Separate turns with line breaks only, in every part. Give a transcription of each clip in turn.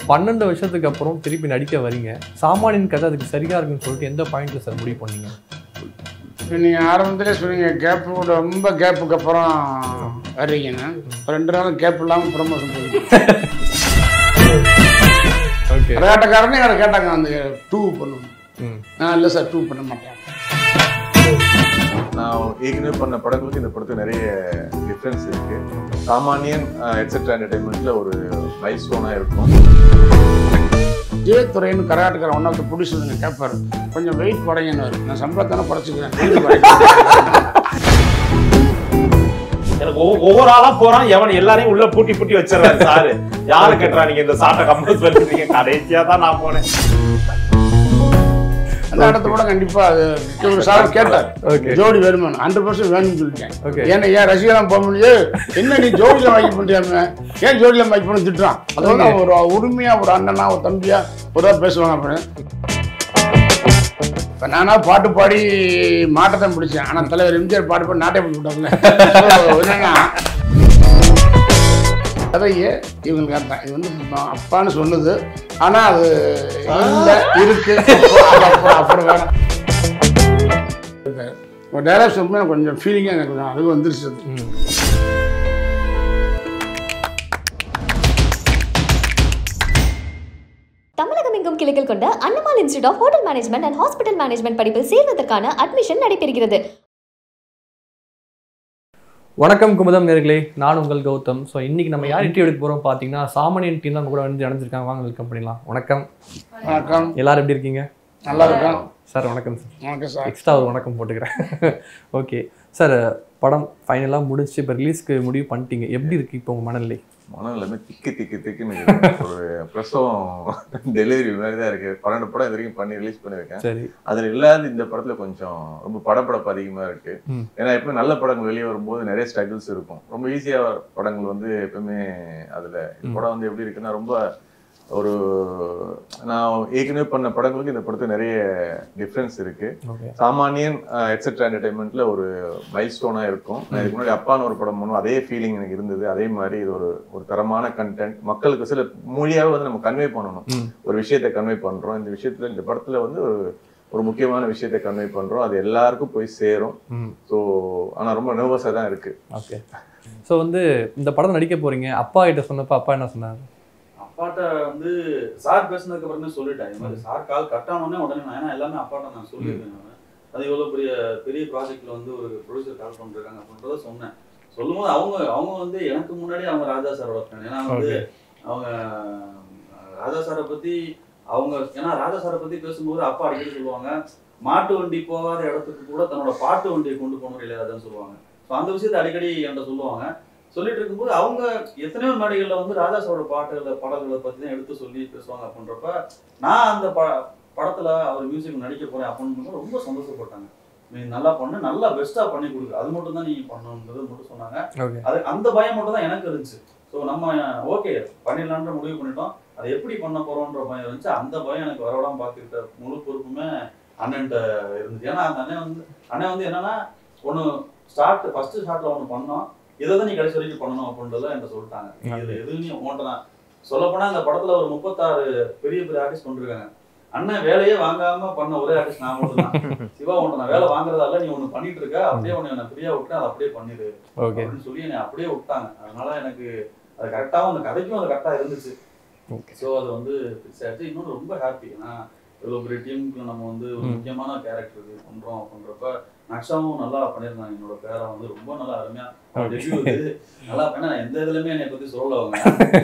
பன்னெண்டு வருஷத்துக்கு அப்புறம் திருப்பி நடிக்க வரீங்க சாமானியன் கதை அதுக்கு சரியா இருக்குன்னு சொல்லிட்டு எந்த பாயிண்ட்ல சார் முடிவு பண்ணீங்க
இப்போ நீங்கள் ஆரம்பத்திலே சொன்னீங்க கேப்பு ரொம்ப கேப்புக்கு அப்புறம் வர்றீங்கன்னு இப்போ ரெண்டு நாளும் கேப் இல்லாமல் ப்ரொமோஷன் போயிருக்கு
ஓகே
கரகாட்டக்காரனே அதை கேட்டாங்க அந்த டூ பண்ணணும்
ம்
நான் இல்லை சார் டூ பண்ண மாட்டேன்
நான் ஏற்கனவே பண்ண படங்களுக்கு இந்த படத்துக்கு நிறைய டிஃப்ரென்ஸ் இருக்கு சாமானியன் எட்ஸெட்ரா என்டர்டைன்மெண்ட்ல ஒரு மைல் ஸ்டோனா இருக்கும்
ஜெயத்துறைன்னு Karakattakkaran one of the producer கேட்பாரு கொஞ்சம் வெயிட் குறைங்கன்னு நான் சம்பளத்தானே குறைச்சிக்கிறேன்
எனக்கு ஒவ்வொ- ஒவ்வொரு ஆளா போறான் எவன் எல்லாரையும் உள்ள பூட்டி பூட்டி வச்சிடறாரு சாரு யாரு கட்டுறா நீங்க இந்த சாட்டை கம்பல்ஸ் பண்ணிருக்கீங்க கடைசியா தான் நான் போனேன்
அந்த இடத்த கூட கண்டிப்பா அது ஒரு சார் கேட்டார்
Okay.
ஜோடி வேணுமான்னு ஹண்ட்ரட் பர்சன்ட் வேணும்னு சொல்லிட்டேன்
Okay.
ஏன்னா ஏன் ரசிகலாம் போக முடியாது என்ன நீ ஜோடியில் வாங்கி பண்ணியாம ஏன் ஜோடியில் வாங்கி பண்ணி திட்டுறான் அது வந்து அவன் ஒரு உரிமையா ஒரு அண்ணனா ஒரு தம்பியா ஒரு இதாக பேசுவாங்க அப்படின்னு இப்போ நானா பாட்டு பாடி மாட்டத்தான் பிடிச்சேன் ஆனால் தலைவர் எம்ஜிஆர் பாட்டு பாடி நாட்டை போட்டு விட்டாங்கல்ல So, என்னன்னா கதையே இவங்களுக்கு அதான் இது வந்து நான் அப்பான்னு சொன்னது ஆனால் அது இல்லை இருக்கு அப்புறம் அப்புறம் அப்புறம் வேணாம் ஒரு டைலாக் சொல்லும்போது எனக்கு கொஞ்சம் ஃபீலிங்காக எனக்கு கொஞ்சம் அது வந்துருச்சு அது.
ம்
தமிழகம் எங்கும் கிளைகள் கொண்ட Annamal institute of hotel management and hospital management படிப்பில் சேர்வதற்கான அட்மிஷன் நடைபெறுகிறது
வணக்கம் குமுதம் நேர்களே நான் உங்கள் கௌதம் ஸோ இன்னைக்கு நம்ம யார் இன்டர்வியூ எடுக்க போறோம் பார்த்தீங்கன்னா சாமானியன் டீம் தான் கூட வந்து அடைஞ்சிருக்காங்க வாங்க வெல்கம் பண்ணிடலாம் வணக்கம்
வணக்கம்
எல்லாரும் எப்படி இருக்கீங்க
நல்லா இருக்கேன்
சார் வணக்கம் சார்
வணக்கம் சார்
எக்ஸ்ட்ரா ஒரு வணக்கம் போட்டுக்கிறேன் ஓகே சார் படம் ஃபைனலாக முடிச்சு இப்போ ரிலீஸ்க்கு முடிவு பண்ணிட்டீங்க எப்படி இருக்கு இப்போ உங்கள் மனநிலை
மனம் எல்லாமே திக்கு திக்கு திக்குன்னு இருக்கு. ஒரு பிரசவம் டெலிவரி மாதிரி தான் இருக்கு பன்னெண்டு படம் இது வரைக்கும் பண்ணி ரிலீஸ் பண்ணியிருக்கேன்
சரி
அதுல இல்லாத இந்த படத்துல கொஞ்சம் ரொம்ப படப்படப்பு அதிகமா இருக்கு
ம்.
ஏன்னா எப்பவுமே நல்ல படங்கள் வெளியே வரும்போது நிறைய ஸ்ட்ரகிள்ஸ் இருக்கும் ரொம்ப ஈஸியா படங்கள் வந்து எப்பவுமே அதுல இந்த
ம்.
படம் வந்து எப்படி இருக்குன்னா ரொம்ப ஒரு நான் ஏற்கனவே பண்ண படங்களுக்கு இந்த படத்துக்கு நிறைய டிஃப்ரென்ஸ் இருக்கு
ஓகே
சாமானியன் எட்ஸெட்ரா என்டர்டைன்மெண்ட்ல ஒரு மைல் ஸ்டோனா இருக்கும் நான் இதுக்கு முன்னாடி அப்பான்னு ஒரு படம் பண்ணுவோம் அதே ஃபீலிங் எனக்கு இருந்தது அதே மாதிரி இது ஒரு ஒரு தரமான கண்டென்ட் மக்களுக்கு சில மொழியாவே வந்து நம்ம கன்வே பண்ணணும்
ம்
ஒரு விஷயத்தை கன்வே பண்றோம் இந்த விஷயத்துல இந்த படத்துல வந்து ஒரு ஒரு முக்கியமான விஷயத்தை கன்வே பண்றோம் அது எல்லாருக்கும் போய் சேரும்
ம்
ஸோ ஆனா ரொம்ப நர்வஸா தான் இருக்கு
ஓகே ஸோ வந்து இந்த படம் நடிக்க போறீங்க அப்பா கிட்ட சொன்னப்ப அப்பா என்ன சொன்னார்
அப்பாட்ட வந்து சார் பேசுனதுக்கு அப்புறமே சொல்லிட்டேன் இது மாதிரி சார் கால் கட் ஆனோடனே உடனே நான் ஏன்னா எல்லாமே அப்பாட்ட நான் சொல்லியிருக்கேன் நான் அது இவ்வளோ பெரிய பெரிய ப்ராஜெக்ட்ல வந்து ஒரு ப்ரொடியூசர் கால் பண்ணிருக்காங்க அப்படின்றத சொன்னேன் சொல்லும்போது அவங்க அவங்க வந்து எனக்கு முன்னாடி அவங்க ராஜா சாரோட ஃப்ரெண்ட் ஏன்னா வந்து
Okay.
அவங்க அஹ், ராஜா சாரை பத்தி அவங்க ஏன்னா ராஜா சாரை பத்தி பேசும்போது அப்பா அடிக்கடி சொல்லுவாங்க மாட்டு வண்டி போகாத இடத்துக்கு கூட தன்னோட பாட்டு வண்டியை கொண்டு போகணும் இளையராஜான்னு சொல்லுவாங்க ஸோ அந்த விஷயத்தை அடிக்கடி என்கிட்ட சொல்லுவாங்க சொல்லிட்டு இருக்கும்போது அவங்க எத்தனையோ மேடைகள்ல வந்து ராஜா சாரோட பாட்டுகளை பாடல்களை பத்தி தான் எடுத்து சொல்லி பேசுவாங்க அப்படின்றப்ப நான் அந்த ப படத்துல அவர் மியூசிக் நடிக்க போறேன் அப்படின்னு ரொம்ப சந்தோஷப்பட்டாங்க நீ நல்லா பண்ணு நல்லா பெஸ்டா பண்ணி கொடுக்கு அது மட்டும் தான் நீ பண்ணணுன்றது மட்டும் சொன்னாங்க
ஓகே
அது அந்த பயம் மட்டும் தான் எனக்கு இருந்துச்சு ஸோ நம்ம ஓகே பண்ணிடலான்ற முடிவு பண்ணிட்டோம் அதை எப்படி பண்ண போறோன்ற பயம் இருந்துச்சு அந்த பயம் எனக்கு வரவிடாம பார்த்துக்கிட்ட முழு பொறுப்புமே அண்ணன்ட்ட இருந்துச்சு ஏன்னா அந்த அண்ணன் வந்து அண்ணன் வந்து என்னன்னா ஒன்று ஸ்டார்ட் ஃபர்ஸ்ட் ஸ்டார்ட்ல ஒன்று பண்ணோம் இதை தான் நீ கடைசி வரைக்கும் பண்ணணும் அப்படின்றத என்கிட்ட சொல்லிட்டாங்க நீ இதுல எதுவும் நீ உன்கிட்ட நான் சொல்லப்போனா இந்த படத்துல ஒரு முப்பத்தாறு பெரிய பெரிய ஆர்டிஸ்ட் பண்ணிருக்காங்க அண்ணன் வேலையே வாங்காம பண்ண ஒரே ஆர்டிஸ்ட் நான் மட்டும் தான் சிவா உன்ட்ட நான் வேலை வாங்குறதா இல்ல நீ ஒண்ணு பண்ணிட்டு இருக்க அப்படியே உன்னை நான் ஃப்ரீயா விட்டு அதை அப்படியே பண்ணிடு
ஓகே
அப்படின்னு சொல்லி என்னை அப்படியே விட்டாங்க அதனால எனக்கு அது கரெக்டாகவும் அந்த கதைக்கும் அது கரெக்டாக இருந்துச்சு
ஓகே
ஸோ அது வந்து ஃபிக்ஸ் ஆயிடுச்சு இன்னொன்று ரொம்ப ஹாப்பி ஏன்னா இவ்வளோ பெரிய டீமுக்குள்ள நம்ம வந்து ஒரு
ம்.
முக்கியமான கேரக்டர் பண்றோம் அப்படின்றப்ப நக்ஷாவும் நல்லா பண்ணியிருந்தாங்க என்னோட பேரை வந்து ரொம்ப நல்லா அருமையா
Okay.
டெபியூ இது நல்லா பண்ண நான் எந்த இதுலயுமே என்னை பத்தி சொல்லல அவங்க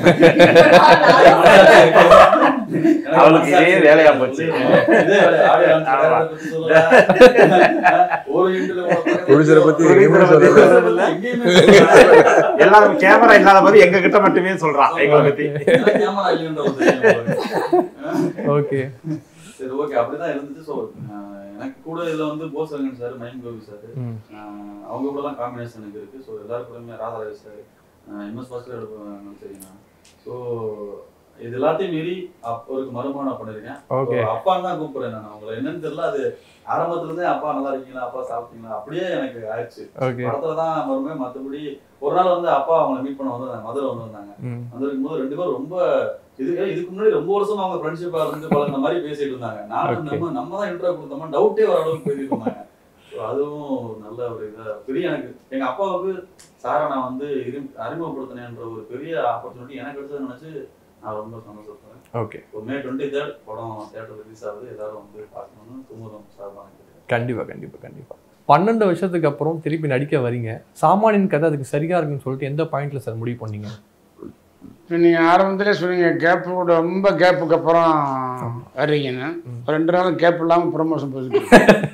அவளுக்கு இதே வேலையா போச்சு.
இதே வேலையா, audio launch
ஆமா.
director பத்தி சொல்லல. ஒரு interview கூட பக்கத்துல
Producer பத்தி எங்கேயுமே சொல்லல.
producer பத்தி எங்கேயுமே சொல்லல.
எல்லாரும் கேமரா இல்லாத போது எங்க கிட்ட மட்டுமே சொல்றான் எங்களை பத்தி
எனக்கு camera இல்லைன்ற ஒரு தெரியும் உங்களுக்கு.
ஓகே
சரி ஓகே அப்படிதான் இருந்துச்சு ஸோ எனக்கு கூட இதுல வந்து போசரங்கன் சார் மயம் கோவி சார்
ம்
அவங்க கூட தான் காம்பினேஷன் எனக்கு இருக்கு ஸோ எல்லாரும் கூடயுமே ராதாரவி சார் எம்எஸ் பாஸ்கர் சரிங்களா ஸோ இது எல்லாத்தையும் மீறி அப்போருக்கு மறுமானம் பண்ணிருக்கேன்
ஓகே
So, அப்பான்னு தான் கூப்பிடுறேன் நான் அவங்களை என்னன்னு தெரியல அது ஆரம்பத்துல இருந்தே அப்பா நல்லா இருக்கீங்களா அப்பா சாப்பிட்டீங்களா அப்படியே எனக்கு ஆயிடுச்சு
ஓகே
படத்துல தான் மறுமே மற்றபடி ஒரு நாள் வந்து அப்பா அவங்களை மீட் பண்ண வந்திருந்தாங்க மதுரை வந்திருந்தாங்க
ம்
வந்திருக்கும் போது ரெண்டு பேரும் ரொம்ப இது இதுக்கு முன்னாடி ரொம்ப வருஷமா அவங்க ஃப்ரெண்ட்ஷிப்பா இருந்து பழகுன மாதிரி பேசிட்டு இருந்தாங்க நான்
Okay.
நம்ம நம்ம தான் இன்ட்ரோ கொடுத்தோமா டவுட்டே வர அளவுக்கு பேசிட்டு இருந்தாங்க So அதுவும் நல்ல ஒரு இதா பெரிய எனக்கு எங்க அப்பாவுக்கு சாரை நான் வந்து இரு- அறிமுகப்படுத்தினேன்ற ஒரு பெரிய ஆப்பர்ச்சுனிட்டி எனக்கு கிடைச்சது நினைச்சு நான் ரொம்ப சந்தோஷப்படுறேன்
ஓகே
இப்போ மே டுவெண்ட்டி தேர்ட் படம் தேட்டர் ரிலீஸ் ஆகுது எல்லாரும் வந்து பார்க்கணும்னு குமுதம் சார்பாக கேட்டுக்கிறேன்.
கண்டிப்பா கண்டிப்பா கண்டிப்பா பன்னெண்டு வருஷத்துக்கு அப்புறம் திருப்பி நடிக்க வரீங்க சாமானியன் கதை அதுக்கு சரியா இருக்குன்னு சொல்லிட்டு எந்த பாயிண்ட்ல சார் முடிவு பண்ணீங்க
நீங்கள் ஆரம்பத்திலே சொன்னீங்க கேப்பு கூட ரொம்ப கேப்புக்கு அப்புறம் வர்றீங்கன்னு ஒரு ரெண்டு நாளும் கேப் இல்லாமல் ப்ரொமோஷன் போயிட்டு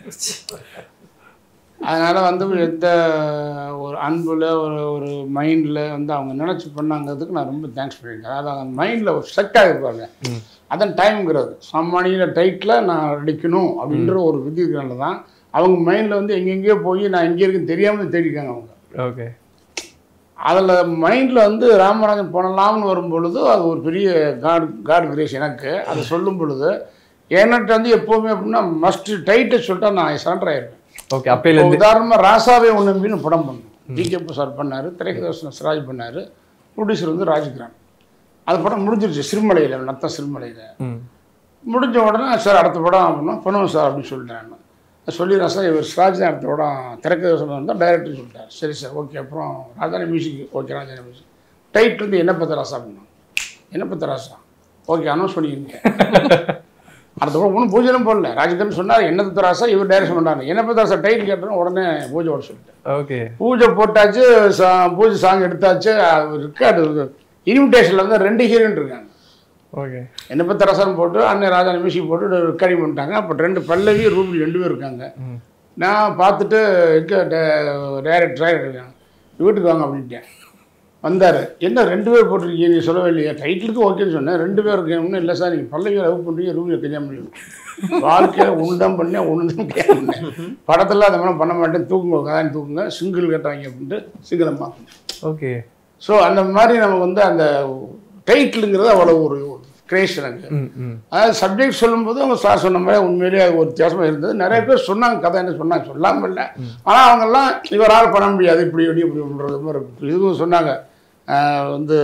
அதனால் வந்து எந்த ஒரு அன்பில் ஒரு ஒரு மைண்டில் வந்து அவங்க நினச்சி பண்ணாங்கிறதுக்கு நான் ரொம்ப தேங்க்ஸ் பண்ணியிருக்கேன் அதாவது அவங்க மைண்டில் ஒரு செட் ஆகிருப்பாங்க அதான் டைம்ங்கிறது சாமானிய டைட்டில் நான் அடிக்கணும் அப்படின்ற ஒரு விதினால தான் அவங்க மைண்டில் வந்து எங்கெங்கேயோ போய் நான் எங்கே இருக்குன்னு தெரியாமல் தேடிக்காங்க அவங்க
ஓகே
அதில் மைண்டில் வந்து ராமராஜன் பண்ணலாம்னு வரும் பொழுது அது ஒரு பெரிய காட் காட் கிரேஸ் எனக்கு அதை சொல்லும் பொழுது என்கிட்ட வந்து எப்போவுமே அப்படின்னா மஸ்ட் டைட்டை சொல்லிட்டா நான் சரண்டர் ஆயிருப்பேன்
ஓகே அப்பையில இருந்து
உதாரணமாக ராசாவே ஒன்று நம்பின்னு படம் பண்ணோம் டிகேபி சார் பண்ணார் திரைக்கதர்சன சிராஜ் பண்ணார் ப்ரொடியூசர் வந்து ராஜ்கிரான் அது படம் முடிஞ்சிருச்சு சிறுமலையில் நத்தம் சிறுமலையில்
ம்.
முடிஞ்ச உடனே சார் அடுத்த படம் அப்படின்னா பண்ணுவோம் சார் அப்படின்னு சொல்லிட்டேன் நான் சொல்லிடுறேன் சார் இவர் சிராஜ் தான் அடுத்த படம் திரைக்கதர்சனம் வந்தால் டைரக்டர் சொல்லிட்டார் சரி சார் ஓகே அப்புறம் Rajani music okay Rajani music டைட் வந்து என்ன பத்த ராசா அப்படின்னா என்ன பத்த ராசா ஓகே அனௌன்ஸ் பண்ணியிருக்கேன் அடுத்த படம் ஒன்றும் பூஜைலாம் போடல ராஜகன் சொன்னார் என்ன பத்த ராசா இவர் டைரக்ஷன் பண்ணாரு என்ன பத்த ராசா டைட் கேட்டோம் உடனே பூஜை ஓட சொல்லிட்டேன்
ஓகே
பூஜை போட்டாச்சு சா- பூஜை சாங் எடுத்தாச்சு ரெக்கார்டு இன்விடேஷனில் வந்து ரெண்டு ஹீரோயின் இருக்காங்க
ஓகே
என்ன பத்தி ரசம் போட்டு அண்ணன் ராஜா மியூசிக் போட்டு ரெக்கார்டிங் பண்ணிட்டாங்க அப்போ ரெண்டு பல்லவி ரூபி ரெண்டு பேர் இருக்காங்க
ம்.
நான் பார்த்துட்டு எங்கே டேரக்டராக இருக்காங்க வீட்டுக்கு வாங்க அப்படின்ட்டேன் வந்தார் என்ன ரெண்டு பேர் போட்டிருக்கீங்க நீ சொல்லவே இல்லையா டைட்டிலுக்கு ஓகேன்னு சொன்னேன் ரெண்டு பேர் இருக்கேன் ஒன்றும் இல்லை சார் நீங்கள் பல்லவியை லவ் பண்ணுறீங்க ரூபியை கல்யாணம் பண்ணி வாழ்க்கையில் ஒன்று தான் பண்ணேன் ஒன்று தான் கேட்டேன் படத்தில் அந்த மாதிரி பண்ண மாட்டேன் தூக்குங்க கதானி தூக்குங்க சிங்கிள் கேட்டாங்க அப்படின்ட்டு சிங்கிளம்மா
ஓகே
ஸோ அந்த மாதிரி நமக்கு வந்து அந்த டைட்டிலுங்கிறது அவ்வளோ ஒரு கிரேஸ் எனக்கு
ம் ம்
அதாவது சப்ஜெக்ட் சொல்லும்போது அவங்க சார் சொன்ன மாதிரி உண்மையிலேயே அது ஒரு வித்தியாசமாக இருந்தது நிறைய பேர் சொன்னாங்க கதை என்ன சொன்னாங்க சொல்லாமல் இல்லை ஆனால் அவங்கெல்லாம் இவரால் பண்ண முடியாது இப்படி இப்படி இப்படி பண்ணுறது மாதிரி இருக்கு. இதுவும் சொன்னாங்க ஆஹ் வந்து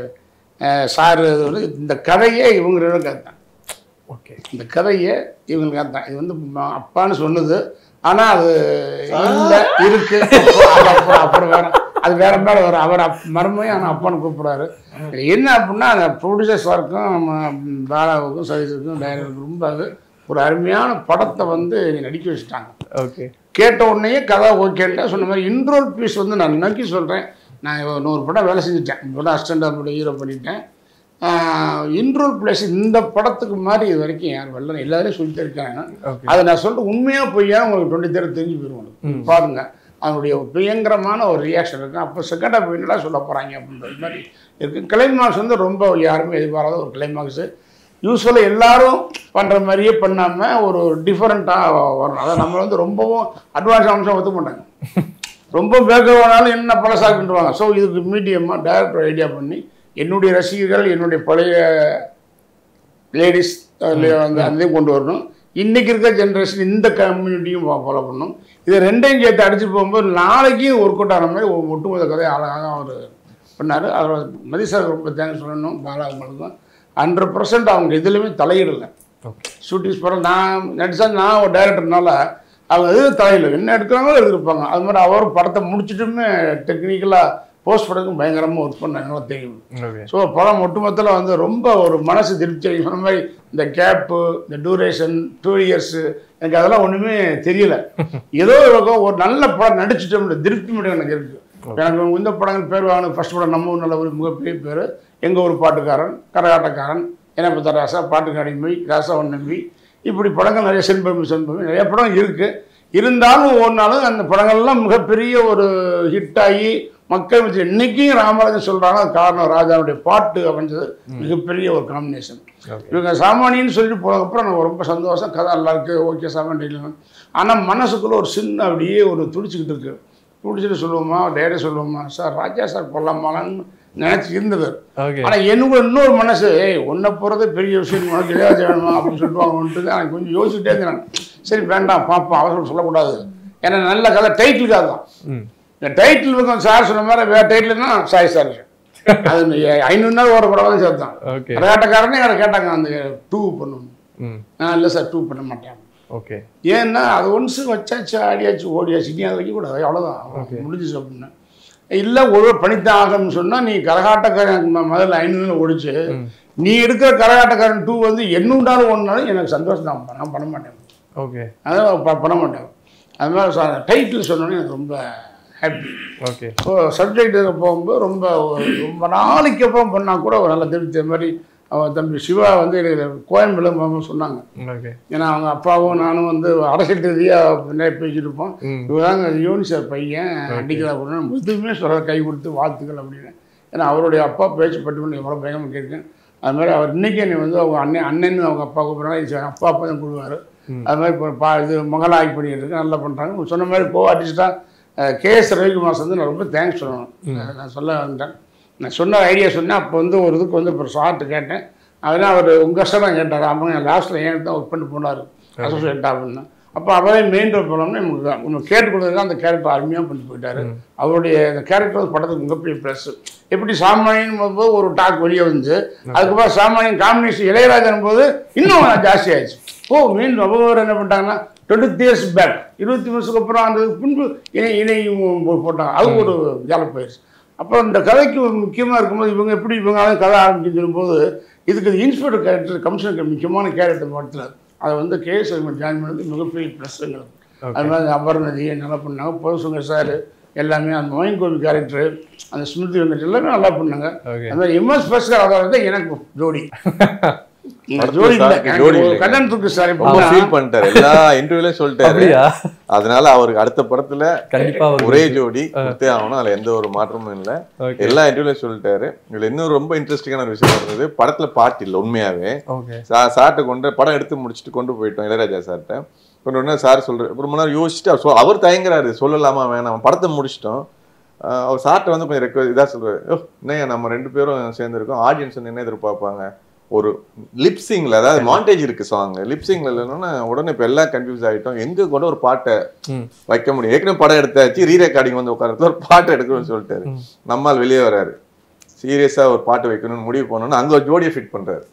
சார் இது வந்து இந்த கதையே இவங்க ரெண்டு கதை தான்
ஓகே
இந்த கதையை இவங்களுக்கு தான் இது வந்து ம- அப்பான்னு சொன்னது ஆனால் அது இல்லை இருக்கு அது அப்புறம் அப்புறம் வேற அது வேற மேலே வரும் அவர் அப் மருமையும் ஆனால் அப்பான்னு கூப்பிடுறாரு இது என்ன அப்படின்னா அந்த ப்ரொடியூசர்ஸ் ஒர்க்கும் பாலாவுக்கும் சதீஷுக்கும் டைரக்டருக்கும் ரொம்ப அது ஒரு அருமையான படத்தை வந்து நடிக்க வச்சுட்டாங்க
ஓகே
கேட்ட உடனே கதை ஓகேன்ட்டு சொன்ன மாதிரி இன்ட்ரோல் பீஸ் வந்து நான் நோக்கி சொல்கிறேன் நான் ஒரு நூறு படம் வேலை செஞ்சுட்டேன் இந்த படம் அசிஸ்டண்ட் அப்படி ஹீரோ பண்ணிட்டேன் இன்ட்ரோல் பிளேஸ் இந்த படத்துக்கு மாதிரி இது வரைக்கும் யார் வரல எல்லாரையும் சொல்லிட்டு இருக்காங்க
ஓகே
அதை நான் சொல்லிட்டு உண்மையாக பொய்யா உங்களுக்கு டுவெண்ட்டி தேர்ட் தெரிஞ்சு போயிடும் உங்களுக்கு பாருங்க அதனுடைய ஒரு பயங்கரமான ஒரு ரியாக்ஷன் இருக்கு அப்போ செகண்ட் ஹாஃப் என்னடா சொல்ல போகிறாங்க அப்படின்ற மாதிரி இருக்குது கிளைமாக்ஸ் வந்து ரொம்ப யாருமே எதிர்பாராத ஒரு கிளைமாக்ஸு யூஸ்வலாக எல்லாரும் பண்ணுற மாதிரியே பண்ணாமல் ஒரு டிஃப்ரெண்ட்டாக வரணும் அதை நம்ம வந்து ரொம்பவும் அட்வான்ஸ் அம்சம் ஒத்துக்க மாட்டாங்க ரொம்ப பேக்கவானாலும் என்ன பழசாக்குன்றாங்க ஸோ இதுக்கு மீடியமாக டைரக்டர் ஐடியா பண்ணி என்னுடைய ரசிகர்கள் என்னுடைய பழைய லேடிஸ் அந்த அதையும் கொண்டு வரணும் இன்னைக்கு இருக்க ஜென்ரேஷன் இந்த கம்யூனிட்டியும் ஃபாலோ பண்ணணும் இதை ரெண்டையும் சேர்த்து அடிச்சு போகும்போது நாளைக்கு ஒர்க் அவுட் ஆன மாதிரி ஒரு ஒட்டுமொத்த கதையை அழகாக அவர் பண்ணார் அவர் மதி சார் ரொம்ப தேங்க்ஸ் சொல்லணும் பாலா அவங்களுக்கும் ஹண்ட்ரட் பர்சன்ட் அவங்க எதுலையுமே தலையிடலை
ஓகே
ஷூட்டிங்ஸ் படம் நான் நடிச்சா நான் ஒரு டைரக்டர்னால அவங்க எது தலையில் என்ன எடுக்கிறாங்களோ எடுத்திருப்பாங்க அது மாதிரி அவர் படத்தை முடிச்சிட்டுமே டெக்னிக்கலாக போஸ்ட் படத்துக்கும் பயங்கரமாக ஒர்க் பண்ணாங்க தெரியும்
ஓகே
ஸோ படம் ஒட்டுமொத்தத்தில் வந்து ரொம்ப ஒரு மனசு திருப்தி நீங்க சொன்ன மாதிரி இந்த கேப்பு இந்த டூரேஷன் டூ இயர்ஸு எனக்கு அதெல்லாம் ஒன்றுமே தெரியல ஏதோ ஒரு பக்கம் ஒரு நல்ல படம் நடிச்சிட்டோம்ன்ற திருப்தி மட்டும் எனக்கு இருக்குது எனக்கு இந்த படங்கள் பேர் வாங்கின ஃபர்ஸ்ட் படம் நம்ம ஊர் நல்ல ஒரு மிகப்பெரிய பேர் எங்கள் ஊர் பாட்டுக்காரன் கரகாட்டக்காரன் என்ன ராசா பாட்டுக்காரி மொய் ராசாவன் நம்பி இப்படி படங்கள் நிறைய சென்பமி சென்பமி நிறைய படம் இருக்குது இருந்தாலும் ஒரு நாளும் அந்த படங்கள்லாம் மிகப்பெரிய ஒரு ஹிட் ஆகி மக்கள் வச்சு இன்னைக்கும் ராமராஜன் சொல்றாங்க அது காரணம் ராஜாவுடைய பாட்டு அமைஞ்சது மிகப்பெரிய ஒரு காம்பினேஷன்
ஓகே
இவங்க சாமானியன்னு சொல்லிட்டு போனதுக்கப்புறம் எனக்கு ரொம்ப சந்தோஷம் கதை நல்லா இருக்கு ஓகே சாமானியம் ஆனால் மனசுக்குள்ள ஒரு சின்ன அப்படியே ஒரு துடிச்சுக்கிட்டு இருக்கு துடிச்சிட்டு சொல்லுவோமா டேரே சொல்லுவோமா சார் ராஜா சார் போடலாமான்னு நினச்சி இருந்தது
ஓகே
ஆனால் எனக்கு இன்னொரு மனசு ஏய் உன்னை போகிறது பெரிய விஷயம் உனக்கு இளையராஜா வேணுமா அப்படின்னு சொல்லுவாங்கன்ட்டு தான் எனக்கு கொஞ்சம் யோசிச்சுட்டே இருந்தேன் நான். சரி வேண்டாம் பாப்பா அவசரம் சொல்லக்கூடாது ஏன்னா நல்ல கதை டைட்டிலுக்காக தான்
ம்
இந்த டைட்டில் இருக்கும் சார் சொன்ன மாதிரி வேறு டைட்டில்னா சாய் சார் அது ஐநூறு நாள் ஒரு படம் தான் சேர்த்தான்
ஓகே
கரகாட்டக்காரனே யாரை கேட்டாங்க அந்த டூ பண்ணணும்
ம்
நான் இல்லை சார் டூ பண்ண மாட்டேன்
ஓகே
ஏன்னா அது ஒன்ஸு வச்சாச்சு ஆடியாச்சு ஓடியாச்சு இனி அதை வைக்கக்கூடாது அவ்வளோதான் முடிஞ்சிச்சு அப்படின்னா இல்லை ஒரு பணித்தான் ஆகணும்னு சொன்னால் நீ கரகாட்டக்காரன் ம- முதல்ல ஐநூறு ஓடிச்சு நீ எடுக்கிற கரகாட்டக்காரன் டூ வந்து எண்ணூறு நாள் ஓடினாலும் எனக்கு சந்தோஷம் தான் நான் பண்ண மாட்டேன்
ஓகே
அதான் ப- பண்ண மாட்டேன் அது மாதிரி டைட்டில் சொன்னோன்னே எனக்கு ரொம்ப ஹாப்பி
ஓகே
இப்போ சப்ஜெக்ட் போகும்போது ரொம்ப ஒரு- ரொம்ப நாளைக்கு அப்புறம் பண்ணால் கூட ஒரு நல்ல திருப்தி மாதிரி அவன் தம்பி சிவா வந்து எனக்கு கோயம்புல போகும்போது சொன்னாங்க
ஓகே
ஏன்னா அவங்க அப்பாவும் நானும் வந்து அரசியல் ரீதியாக நிறைய பேசிட்டு இருப்போம்
ம்.
இவதாங்க யூனிசர் பையன் அடிக்கிறா அப்படின்னு எதுவுமே சொல்ல கை கொடுத்து வாழ்த்துக்கள் அப்படின்னு ஏன்னா அவருடைய அப்பா பேச்சு பட்டு பண்ணி எவ்வளோ பயங்கரமாக கேட்குறேன் அது மாதிரி அவர் இன்னைக்கு என்னை வந்து அவங்க அண்ணன் அண்ணன் அவங்க அப்பா கூப்பிட்றாங்க அப்பா அப்பா தான் கூப்பிடுவார் அது மாதிரி இப்போ பா இது மகளாகி பண்ணிட்டு இருக்கு நல்லா பண்ணுறாங்க சொன்ன மாதிரி கோ ஆர்டிஸ்டாக கேஎஸ் ரவிக்குமார் வந்து நான் ரொம்ப தேங்க்ஸ் சொல்லணும் நான் சொல்ல வந்தேன் நான் சொன்ன ஐடியா சொன்னேன் அப்போ வந்து ஒரு இதுக்கு வந்து இப்போ சார்ட்டு கேட்டேன் அதனால் அவர் உங்கள் கஷ்டம் தான் கேட்டார் அவங்க லாஸ்ட்டில் ஏன் தான் ஒர்க் பண்ணி போனார் அசோசியேட் அப்படின்னு அப்போ அவரே மெயின் ரோல் போனோம்னா நமக்கு நம்ம கேட்டு கொடுத்ததுக்கு அந்த கேரக்டர் அருமையாக பண்ணி போயிட்டாரு அவருடைய அந்த கேரக்டர் படத்துக்கு மிகப்பெரிய ப்ளஸ் எப்படி சாமானியன் போது ஒரு டாக் வெளியே வந்து அதுக்கப்புறம் சாமானியன் காம்பினேஷன் இளையராஜன் போது இன்னும் ஜாஸ்தி ஆயிடுச்சு ஓ மீன் அவர் என்ன பண்ணிட்டாங்கன்னா டுவெண்ட்டி இயர்ஸ் பேக் இருபத்தி வருஷத்துக்கு அப்புறம் அந்த பின்பு இணை இணையும் போ- போட்டாங்க அது ஒரு ஜாலப் போயிடுச்சு அப்புறம் இந்த கதைக்கு முக்கியமாக இருக்கும்போது இவங்க எப்படி இவங்க கதை ஆரம்பிச்சு சொல்லும்போது இதுக்கு இன்ஸ்பெக்டர் கேரக்டர் கமிஷனர் முக்கியமான கேரக்டர் படத்தில் அதை வந்து கேஎஸ் ஜாயின் பண்ணது மிகப்பெரிய ப்ளஸ்ங்கிறது அது மாதிரி அபர்ணதி நல்லா பண்ணாங்க பொதுசுங்க சார் எல்லாமே அந்த மோயின் கோபி கேரக்டர் அந்த ஸ்மிருதி வெங்கட் எல்லாமே நல்லா பண்ணாங்க
ஓகே
அது மாதிரி எம்எஸ் பஸ்கர் அதாவது எனக்கு ஜோடி இந்த
படத்துல
ஜோடி இல்லை
சாருக்கு
எனக்கு
ஜோடி
ஒரு
இல்லைங்க.
கல்யாணத்துக்கு சார்
ரொம்ப
இப்போ
ஃபீல் பண்ணிட்டாரு எல்லா இன்டர்வியூலயும் சொல்லிட்டாரு
அப்படியா
அதனால அவருக்கு அடுத்த படத்துல
கண்டிப்பா ஒரு
ஒரே ஜோடி கொடுத்தே ஆகணும் அதுல எந்த ஒரு மாற்றமும் இல்ல
ஓகே
எல்லா இன்டர்வியூலயும் சொல்லிட்டாரு இதுல இன்னும் ரொம்ப இன்ட்ரெஸ்டிங்கான ஒரு விஷயம் இருந்தது படத்துல பாட்டு இல்ல உண்மையாவே
ஓகே
சா சார்ட்ட கொண்டு படம் எடுத்து முடிச்சுட்டு கொண்டு போயிட்டோம் இளையராஜா சார்ட்ட கொண்டு உடனே சார் சொல்றாரு ரொம்ப நேரம் யோசிச்சுட்டு அவர் சொ- அவர் தயங்குறாரு சொல்லலாமா வேணாம் படத்தை முடிச்சிட்டோம் ஆஹ் அவர் சார்ட்ட வந்து கொஞ்சம் ரெக்வஸ்ட் இதாக சொல்றாரு "யோ, என்னய்யா நம்ம ரெண்டு பேரும் சேர்ந்துருக்கோம் ஆடியன்ஸ் வந்து என்ன எதிர்பார்ப்பாங்க ஒரு லிப்சிங்ல அதாவது மாண்டேஜ் இருக்கு சாங் லிப்சிங்ல இல்லைன்னா உடனே இப்போ எல்லாம் கன்ஃபியூஸ் ஆகிட்டோம் எங்க கூட ஒரு பாட்டை
ம்.
வைக்க முடியும் ஏற்கனவே படம் எடுத்தாச்சு ரீ ரெக்கார்டிங் வந்து உட்காரத்துல ஒரு பாட்டு எடுக்கணும்னு சொல்லிட்டாரு நம்மால் வெளியே வராரு சீரியஸா ஒரு பாட்டு வைக்கணும்னு முடிவு பண்ணோம்னா அங்க ஒரு ஜோடியை ஃபிட் பண்றாரு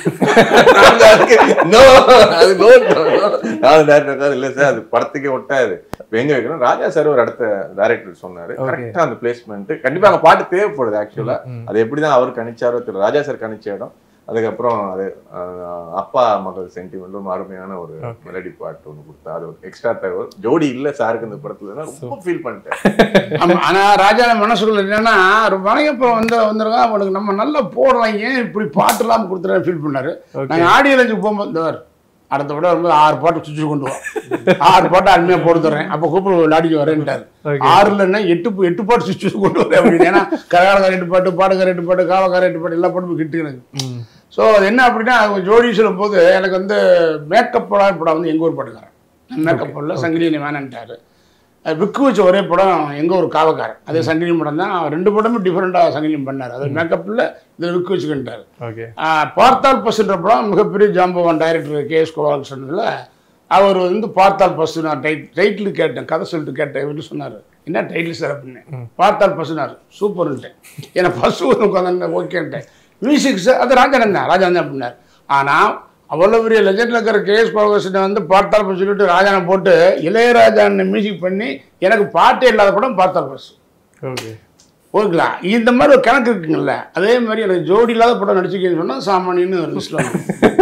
நாங்க அதுக்கு, "No, அது no, no, no." நான் director உட்கார்ந்து, இல்ல சார் அது படத்துக்கே ஒட்டாது இப்ப எங்க வைக்கணும் ராஜா சார் ஒரு அடுத்த டைரக்டர் சொன்னாரு
Okay.
கரெக்டா அந்த பிளேஸ்மெண்ட் கண்டிப்பா அங்க பாட்டு தேவைப்படுது ஆக்சுவலா
ம்.
அது எப்படிதான் அவர் கணிச்சாரோ தெரியல ராஜா சார் கணிச்ச இடம் அதுக்கப்புறம் அது அஹ், அப்பா மகள் சென்டிமெண்ட் ஒரு அருமையான ஒரு மெலடி பாட்டு ஒன்று கொடுத்தா அது ஒரு எக்ஸ்ட்ரா தகவல் ஜோடி இல்ல சாருக்கு இந்த படத்துல ரொம்ப ஃபீல் பண்ணிட்டேன்
ஆமா ஆனா ராஜா மனசுக்குள்ள என்னன்னா ஒரு வணக்கப்ப வந்து வந்திருக்கான் அவனுக்கு நம்ம நல்லா போடலாம் ஏன் இப்படி பாட்டு இல்லாம கொடுத்துறேன் ஃபீல் பண்ணாரு
Okay.
நாங்க ஆடியோ லஞ்சுக்கு போகும்போது இந்த பாரு, அடுத்த விட வரும்போது ஆறு பாட்டு சுற்றி கொண்டு வா ஆறு பாட்டு அருமையா போட்டு தர்றேன் அப்ப கூப்பிடு விளையாடிக்கு வரேன்ட்டாரு
Okay.
ஆறுல என்ன எட்டு பு- எட்டு பாட்டு சுற்றி கொண்டு வரேன் அப்படின்னு ஏன்னா கரகாலக்கார எட்டு பாட்டு பாடுகார எட்டு பாட்டு காவக்கார எட்டு பாட்டு எல்லா பாட்டுமே கிட்டு எனக்கு
ம்
ஸோ அது என்ன அப்படின்னா அவங்க ஜோடி சொல்லும் போது எனக்கு வந்து மேக்கப் படம் படம் வந்து எங்கள் ஊர் படக்காரன் மேக்கப் படல சங்கிலி வேணான்ட்டாரு அது விக்கு வச்ச ஒரே படம் எங்கள் ஊர் காவக்காரன் அதே சங்கிலி படம் தான் ரெண்டு படமும் டிஃப்ரெண்ட்டாக சங்கிலியம் பண்ணார் அது மேக்கப்பில் இதில் விக்கு வச்சுக்கிட்டார்
ஓகே
பார்த்தால் பஸ்ன்ற படம் மிகப்பெரிய ஜாம்பவான் டைரக்டர் கே எஸ் கோபால் சொன்னதில் அவர் வந்து பார்த்தால் பஸ் நான் டைட் டைட்டில் கேட்டேன் கதை சொல்லிட்டு கேட்டேன் இவரு சொன்னார் என்ன டைட்டில் சார் அப்படின்னு பார்த்தால் பசுனார் சூப்பர்ன்ட்டேன் ஏன்னா பசு வந்து உட்காந்து ஓகேன்ட்டேன் மியூசிக் சார் அது ராஜானன் தான் ராஜானன் அப்படின்னார் ஆனால் அவ்வளோ பெரிய லெஜெண்டில் இருக்கிற கேஎஸ் கோபாலகிருஷ்ணன் வந்து பார்த்தால் பஸ் சொல்லிட்டு ராஜானை போட்டு இளையராஜான்னு மியூசிக் பண்ணி எனக்கு பாட்டே இல்லாத படம் பார்த்தால் பஸ்
ஓகே
ஓகேங்களா இந்த மாதிரி ஒரு கணக்கு இருக்குங்கல்ல அதே மாதிரி எனக்கு ஜோடி இல்லாத படம் நடிச்சிருக்கேன்னு சொன்னால் சாமானியன்னு ஒரு லிஸ்ட்டில்